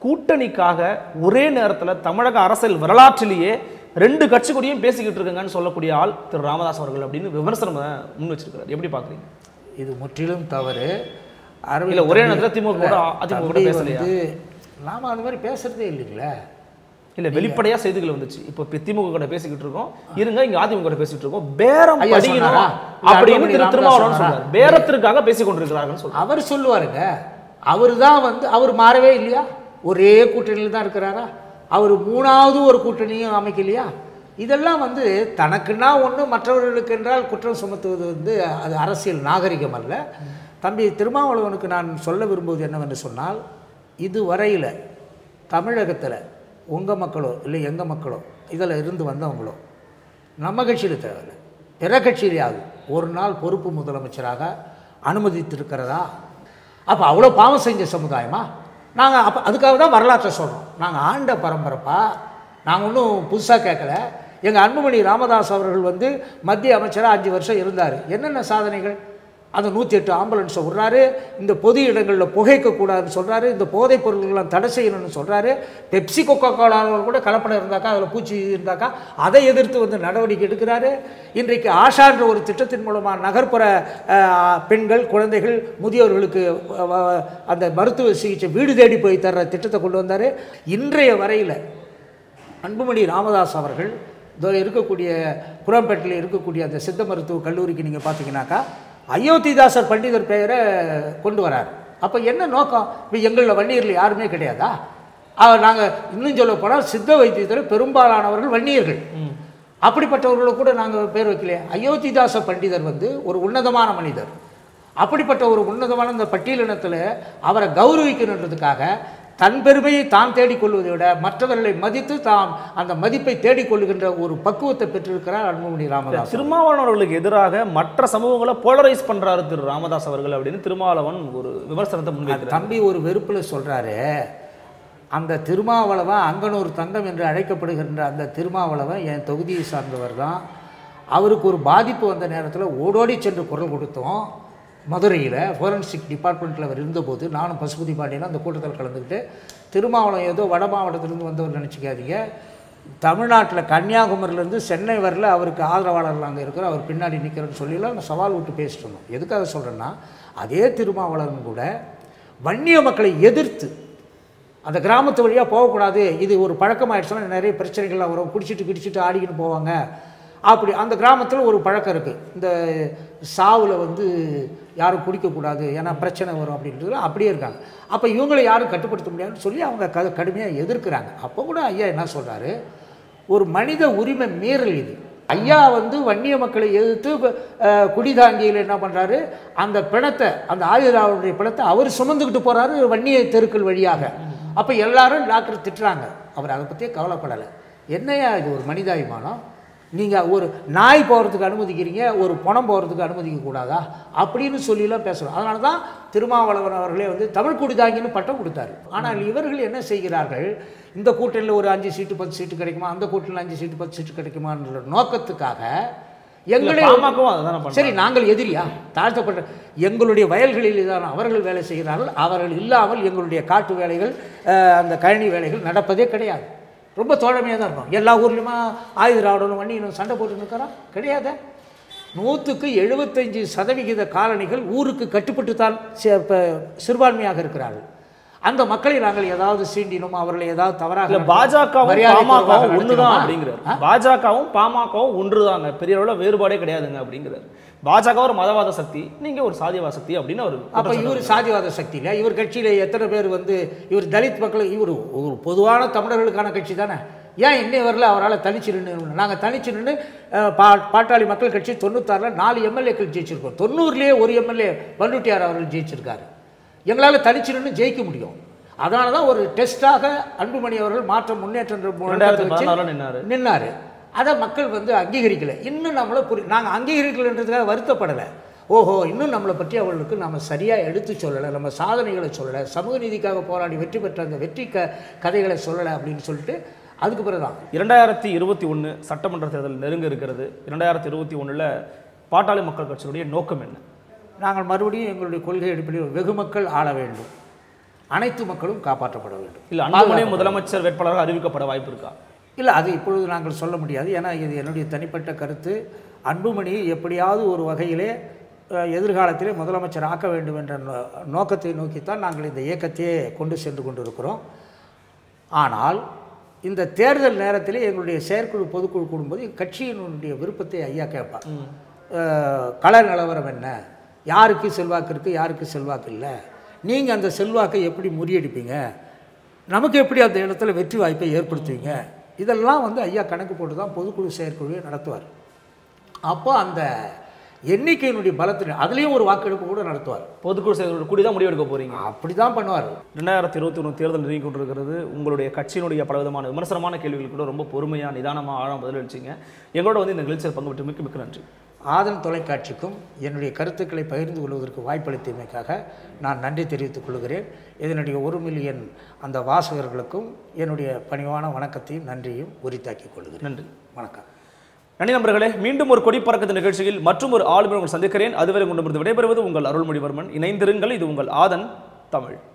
கூட்டணிக்காக ஒரே நேரத்தில் தமிழக அரசியல் வரலாற்றிலேயே ரெண்டு கட்சி கூடயும் பேசிக்கிட்டு இருக்குங்கன்னு சொல்லக்கூடிய ஆள் திரு ராமதாஸ் அவர்கள் அப்படின்னு விமர்சனம் முன் வச்சிருக்காரு எப்படி பார்க்குறீங்க இது முற்றிலும் தவறு இல்ல அரவிந்த் ஒரே தம்பி- நேரத்தில் திமுக கூட இல்ல, அதிமுக கூட தம்பி பேசலையா வந்து நாம அந்த மாதிரி பேசுறதே இல்லைங்களே இல்ல வெளிப்படையா செய்திகள் வந்துச்சு இப்போ இப்ப திமுக கூட பேசிக்கிட்டு இருக்கோம் இருங்க இங்க அதிமுக கூட பேசிட்டு இருக்கோம் பேரம் ஐயா படிக்கணும் சொன்னாரா? இல்ல அப்படின்னு அன்புமணி திரு ராமதாஸ் திருமாவளவன் சொன்னாரா? சொல்றாரு பேரத்திற்காக பேசிக் கொண்டிருக்கிறார்கள் சொல்றாரு அவர் சொல்லுவாருங்க அவர் தான் வந்து அவர் மாறவே இல்லையா ஒரே கூட்டணியில் தான் இருக்கிறாரா அவர் மூணாவது ஒரு கூட்டணியும் அமைக்கலையா இதெல்லாம் வந்து தனக்குன்னா ஒன்று மற்றவர்களுக்கு என்றால் குற்றம் சுமத்துவது வந்து அது அரசியல் நாகரிகம் அல்ல தம்பி திருமாவளவனுக்கு நான் சொல்ல விரும்புவது என்னவென்று சொன்னால் இது வரையில் தமிழகத்தில் உங்கள் மக்களோ இல்லை எங்கள் மக்களோ இதில் இருந்து வந்தவங்களோ நம்ம கட்சியில் தேவையில்லை பிற கட்சியிலேயாவது ஒரு நாள் பொறுப்பு முதலமைச்சராக அனுமதித்திருக்கிறதா அப்போ அவ்வளோ பாவம் செஞ்ச சமுதாயமா நாங்கள் அப்போ அதுக்காக தான் வரலாற்றை சொல்கிறோம் நாங்கள் ஆண்ட பரம்பரைப்பா நாங்கள் ஒன்றும் புதுசாக கேட்கல எங்கள் அன்புமணி ராமதாஸ் அவர்கள் வந்து மத்திய அமைச்சராக அஞ்சு வருஷம் இருந்தார் என்னென்ன சாதனைகள் அந்த நூற்றி எட்டு ஆம்புலன்ஸை விட்றாரு இந்த பொது இடங்களில் புகைக்கக்கூடாதுன்னு சொல்கிறாரு இந்த போதைப் பொருள்கள்லாம் தடை செய்யணும்னு சொல்கிறாரு பெப்சி கொக்கோ கோலாவில் கூட கலப்படம் இருந்தாக்கா அதில் பூச்சி இருந்தாக்கா அதை எதிர்த்து வந்து நடவடிக்கை எடுக்கிறாரு இன்றைக்கு ஆஷான்ற ஒரு திட்டத்தின் மூலமாக நகர்ப்புற அஹ், பெண்கள் குழந்தைகள் முதியோர்களுக்கு அஹ், வ- அந்த மருத்துவ சிகிச்சை வீடு தேடி போய் தர்ற திட்டத்தை கொண்டு வந்தார் இன்றைய வரையில் அன்புமணி ராமதாஸ் அவர்கள் இதோ இருக்கக்கூடிய குரம்பேட்டில் இருக்கக்கூடிய அந்த சித்த மருத்துவ கல்லூரிக்கு நீங்கள் பார்த்தீங்கன்னாக்கா அயோத்திதாசர் பண்டிதர் பெயரை கொண்டு வரார் அப்போ என்ன நோக்கம் இப்போ எங்களில் வன்னியரில் யாருமே கிடையாதா நாங்கள் இன்னும் சொல்ல போனால் சித்த வைத்தியத்தில் பெரும்பாலானவர்கள் வன்னியர்கள் அப்படிப்பட்டவர்களை கூட நாங்கள் பேர் வைக்கலையே அயோத்திதாச பண்டிதர் வந்து ஒரு உன்னதமான மனிதர் அப்படிப்பட்ட ஒரு உன்னதமான இந்த பட்டியலினத்தில் அவரை கௌரவிக்கணுன்றதுக்காக தன் பெருமையை தான் தேடிக்கொள்வதை விட மற்றவர்களை மதித்து தாம் அந்த மதிப்பை தேடிக்கொள்ளுகின்ற ஒரு பக்குவத்தை பெற்றிருக்கிறார் அன்புமணி ராமதாஸ் திருமாவளவன் அவர்களுக்கு எதிராக மற்ற சமூகங்களை போலரைஸ் பண்றாரு திரு ராமதாஸ் அவர்கள் அப்படின்னு திருமாவளவன் ஒரு விமர்சனத்தை முன்வைக்கிறார் தம்பி ஒரு வெறுப்பில் சொல்கிறாரு அந்த திருமாவளவன் அங்கனூர் தங்கம் என்று அழைக்கப்படுகின்ற அந்த திருமாவளவன் என் தொகுதியை சார்ந்தவர் தான் அவருக்கு ஒரு பாதிப்பு வந்த நேரத்தில் ஓடோடி சென்று குரல் கொடுத்தோம் மதுரையில் ஃபோரன்சிக் டிபார்ட்மெண்ட்டில் அவர் இருந்தபோது நானும் பசுபதி பாண்டியனும் அந்த கூட்டத்தில் கலந்துக்கிட்டு திருமாவளம் ஏதோ வட மாவட்டத்திலேருந்து வந்தவர் நினச்சிக்காதீங்க தமிழ்நாட்டில் கன்னியாகுமரியிலேருந்து சென்னை வரல அவருக்கு ஆதரவாளர்கள் அங்கே இருக்கிறோம் அவர் பின்னாடி நிற்கிறேன்னு சொல்லிலாம் நான் சவால் விட்டு பேசிட்டு இருந்தோம் எதுக்காக சொல்கிறேன்னா அதே திருமாவளவன் கூட வன்னிய மக்களை எதிர்த்து அந்த கிராமத்து வழியாக போகக்கூடாது இது ஒரு பழக்கமாயிடுச்சுன்னா நிறைய பிரச்சனைகள்லாம் வரும் குடிச்சிட்டு கிடிச்சிட்டு ஆடிக்கிட்டு போவாங்க அப்படி அந்த கிராமத்தில் ஒரு பழக்கம் இருக்குது இந்த சாவில் வந்து யாரும் குடிக்கக்கூடாது ஏன்னா பிரச்சனை வரும் அப்படின்றது அப்படியே இருக்காங்க அப்போ இவங்களை யாரும் கட்டுப்படுத்த முடியாதுன்னு சொல்லி அவங்க க கடுமையாக எதிர்க்கிறாங்க அப்போ கூட ஐயா என்ன சொல்கிறாரு ஒரு மனித உரிமை மீறல் இது ஐயா வந்து வன்னிய மக்களை எதிர்த்து அஹ், குடிதாங்கியில் என்ன பண்ணுறாரு அந்த பிணத்தை அந்த ஆயுதாவுடைய பிணத்தை அவர் சுமந்துக்கிட்டு போகிறாரு வன்னிய தெருக்கள் வழியாக அப்போ எல்லாரும் டாக்டர் திட்டுறாங்க அவர் அதை பற்றியே கவலைப்படலை என்னையா இது ஒரு மனிதாபிமானம் நீங்கள் ஒரு நாய் போகிறதுக்கு அனுமதிக்கிறீங்க ஒரு பணம் போகிறதுக்கு அனுமதிக்க கூடாதா அப்படின்னு சொல்லிலாம் பேசுகிறோம் அதனால தான் திருமாவளவன் அவர்களே வந்து தமிழ் குடிதாங்கின்னு பட்டம் கொடுத்தாரு ஆனால் இவர்கள் என்ன செய்கிறார்கள் இந்த கூட்டணியில் ஒரு அஞ்சு சீட்டு பத்து சீட்டு கிடைக்குமா அந்த கூட்டணியில் அஞ்சு சீட்டு பத்து சீட்டு கிடைக்குமான்ற நோக்கத்துக்காக எங்களை பாமகவும் அதுதான் பண்றாங்க. சரி நாங்கள் எதிரியா தாழ்த்தப்பட்ட எங்களுடைய வயல்களில் தான் அவர்கள் வேலை செய்கிறார்கள் அவர்கள் இல்லாமல் எங்களுடைய காட்டு வேலைகள் அஹ், அந்த கழனி வேலைகள் நடப்பதே கிடையாது ரொம்ப தோழமையாக தான் இருக்கும் எல்லா ஊர்லேயுமா ஆயுத ராவணனும் வண்டியும் சண்டை போட்டு நிற்கிறான் கிடையாது நூற்றுக்கு எழுபத்தஞ்சு சதவிகித காலனிகள் ஊருக்கு கட்டுப்பட்டு தான் சி- இப்ப சிறுபான்மையாக இருக்கிறார்கள் அந்த மக்களை நாங்கள் ஏதாவது சீண்டினோம் அவர்களை ஏதாவது தவறாக இல்ல பாஜகவும் மரியாதை குறைவாக பாமகவும் ஒண்ணுதான் நடத்தினோமா? அப்படிங்கிறார் பாஜகவும் பாமகவும் ஒன்றுதாங்க பெரிய அளவுல வேறுபாடே கிடையாதுங்க அப்படிங்கிறார் பாஜக ஒரு மதவாத சக்தி நீங்க ஒரு சாதியவாத சக்தி அப்படின்னு அவர் அப்போ இவர் சாதிவாத சக்தி இல்லையா இவர் கட்சியில் எத்தனை பேர் வந்து இவர் தலித் மக்கள் இவர் ஒரு பொதுவான தமிழர்களுக்கான கட்சி தானே ஏன் இன்னை வரல அவரால் தனிச்சு நின்று நாங்கள் தனிச்சு நின்று அஹ், பா பாட்டாளி மக்கள் கட்சி தொண்ணூத்தாறில் நாலு எம்எல்ஏக்கள் ஜெயிச்சிருக்கோம் தொண்ணூறுலேயே ஒரு எம்எல்ஏ பண்ருட்டியார் அவர்கள் ஜெயிச்சிருக்காரு எங்களால் தனிச்சு நின்று ஜெயிக்க முடியும் அதனால தான் ஒரு டெஸ்ட்டாக அன்புமணி அவர்கள் மாற்றம் முன்னேற்றம் ரெண்டாயிரத்தி வச்சு பதினாறுல நின்னாரு நின்னாரு அதை மக்கள் வந்து அங்கீகரிக்கல இன்னும் நம்மளை புரி நாங்கள் அங்கீகரிக்கலைன்றதுக்காக வருத்தப்படலை ஓஹோ இன்னும் நம்மளை பற்றி அவர்களுக்கு நம்ம சரியாக எடுத்து சொல்லலை நம்ம சாதனைகளை சொல்லலை சமூக நீதிக்காக போராடி வெற்றி பெற்ற அந்த வெற்றி க கதைகளை சொல்லலை அப்படின்னு சொல்லிட்டு அதுக்கு பிறகுதான் இரண்டாயிரத்தி இருபத்தி ஒன்று சட்டமன்ற தேர்தல் நெருங்க இருக்கிறது இரண்டாயிரத்தி இருபத்தி ஒண்ணுல பாட்டாளி மக்கள் கட்சியினுடைய நோக்கம் என்ன நாங்கள் மறுபடியும் எங்களுடைய கொள்கை அடிப்படையில் வெகுமக்கள் ஆள வேண்டும் அனைத்து மக்களும் காப்பாற்றப்பட வேண்டும் இல்ல அன்புமணி முதலமைச்சர் வேட்பாளராக அறிவிக்கப்பட வாய்ப்பு இருக்கா இல்லை அது இப்பொழுது நாங்கள் சொல்ல முடியாது ஏன்னா இது என்னுடைய தனிப்பட்ட கருத்து அன்புமணி எப்படியாவது ஒரு வகையிலே அஹ், எதிர்காலத்திலே முதலமைச்சர் ஆக்க வேண்டும் என்ற நோ- நோக்கத்தை நோக்கித்தான் நாங்கள் இந்த இயக்கத்தையே கொண்டு சென்று கொண்டிருக்கிறோம் ஆனால் இந்த தேர்தல் நேரத்திலே எங்களுடைய செயற்குழு பொதுக்குழு கூடும்போது கட்சியினுடைய விருப்பத்தை ஐயா கேட்பார் அஹ், கள நிலவரம் என்ன யாருக்கு செல்வாக்கு இருக்குது யாருக்கு செல்வாக்கு இல்லை நீங்கள் அந்த செல்வாக்கை எப்படி முறியடிப்பீங்க நமக்கு எப்படி அந்த இடத்துல வெற்றி வாய்ப்பை ஏற்படுத்துவீங்க இதெல்லாம் வந்து ஐயா கணக்கு போட்டு தான் பொதுக்குழு செயற்குழுவை நடத்துவார் அப்போ அந்த எண்ணிக்கையினுடைய பலத்தின் அதுலேயும் ஒரு வாக்கெடுப்பு கூட நடத்துவார் பொதுக்குழு செயலர் கூடி தான் முடிவெடுக்க போறீங்க அப்படி தான் பண்ணுவார் ரெண்டாயிரத்தி இருபத்தி ஒன்று தேர்தல் நெருங்கி கொண்டிருக்கிறது உங்களுடைய கட்சியினுடைய பலவிதமான விமர்சனமான கேள்விகள் கூட ரொம்ப பொறுமையா நிதானமா ஆழம் பதிலளிச்சிங்க எங்களோட வந்து இந்த நிகழ்ச்சியில் பங்கு பெற்று மிக்க மிக்க நன்றி ஆதன் தொலைக்காட்சிக்கும் என்னுடைய கருத்துக்களை பகிர்ந்து கொள்வதற்கு வாய்ப்பளித்தமைக்காக நான் நன்றி தெரிவித்துக் கொள்கிறேன் இதனுடைய ஒரு மில்லியன் அந்த வாசகர்களுக்கும் என்னுடைய பணிவான வணக்கத்தையும் நன்றியும் உரித்தாக்கிக் கொள்கிறேன் நன்றி வணக்கம் நன்றி நண்பர்களே மீண்டும் ஒரு கொடி பறக்கத்து நிகழ்ச்சியில் மற்றும் ஒரு ஆளுமை உங்கள் சந்திக்கிறேன் அதுவரை கொண்டு விடைபெறுவது உங்கள் அருள்மொழிவர்மன் இணைந்திருங்கள் இது உங்கள் ஆதன் தமிழ்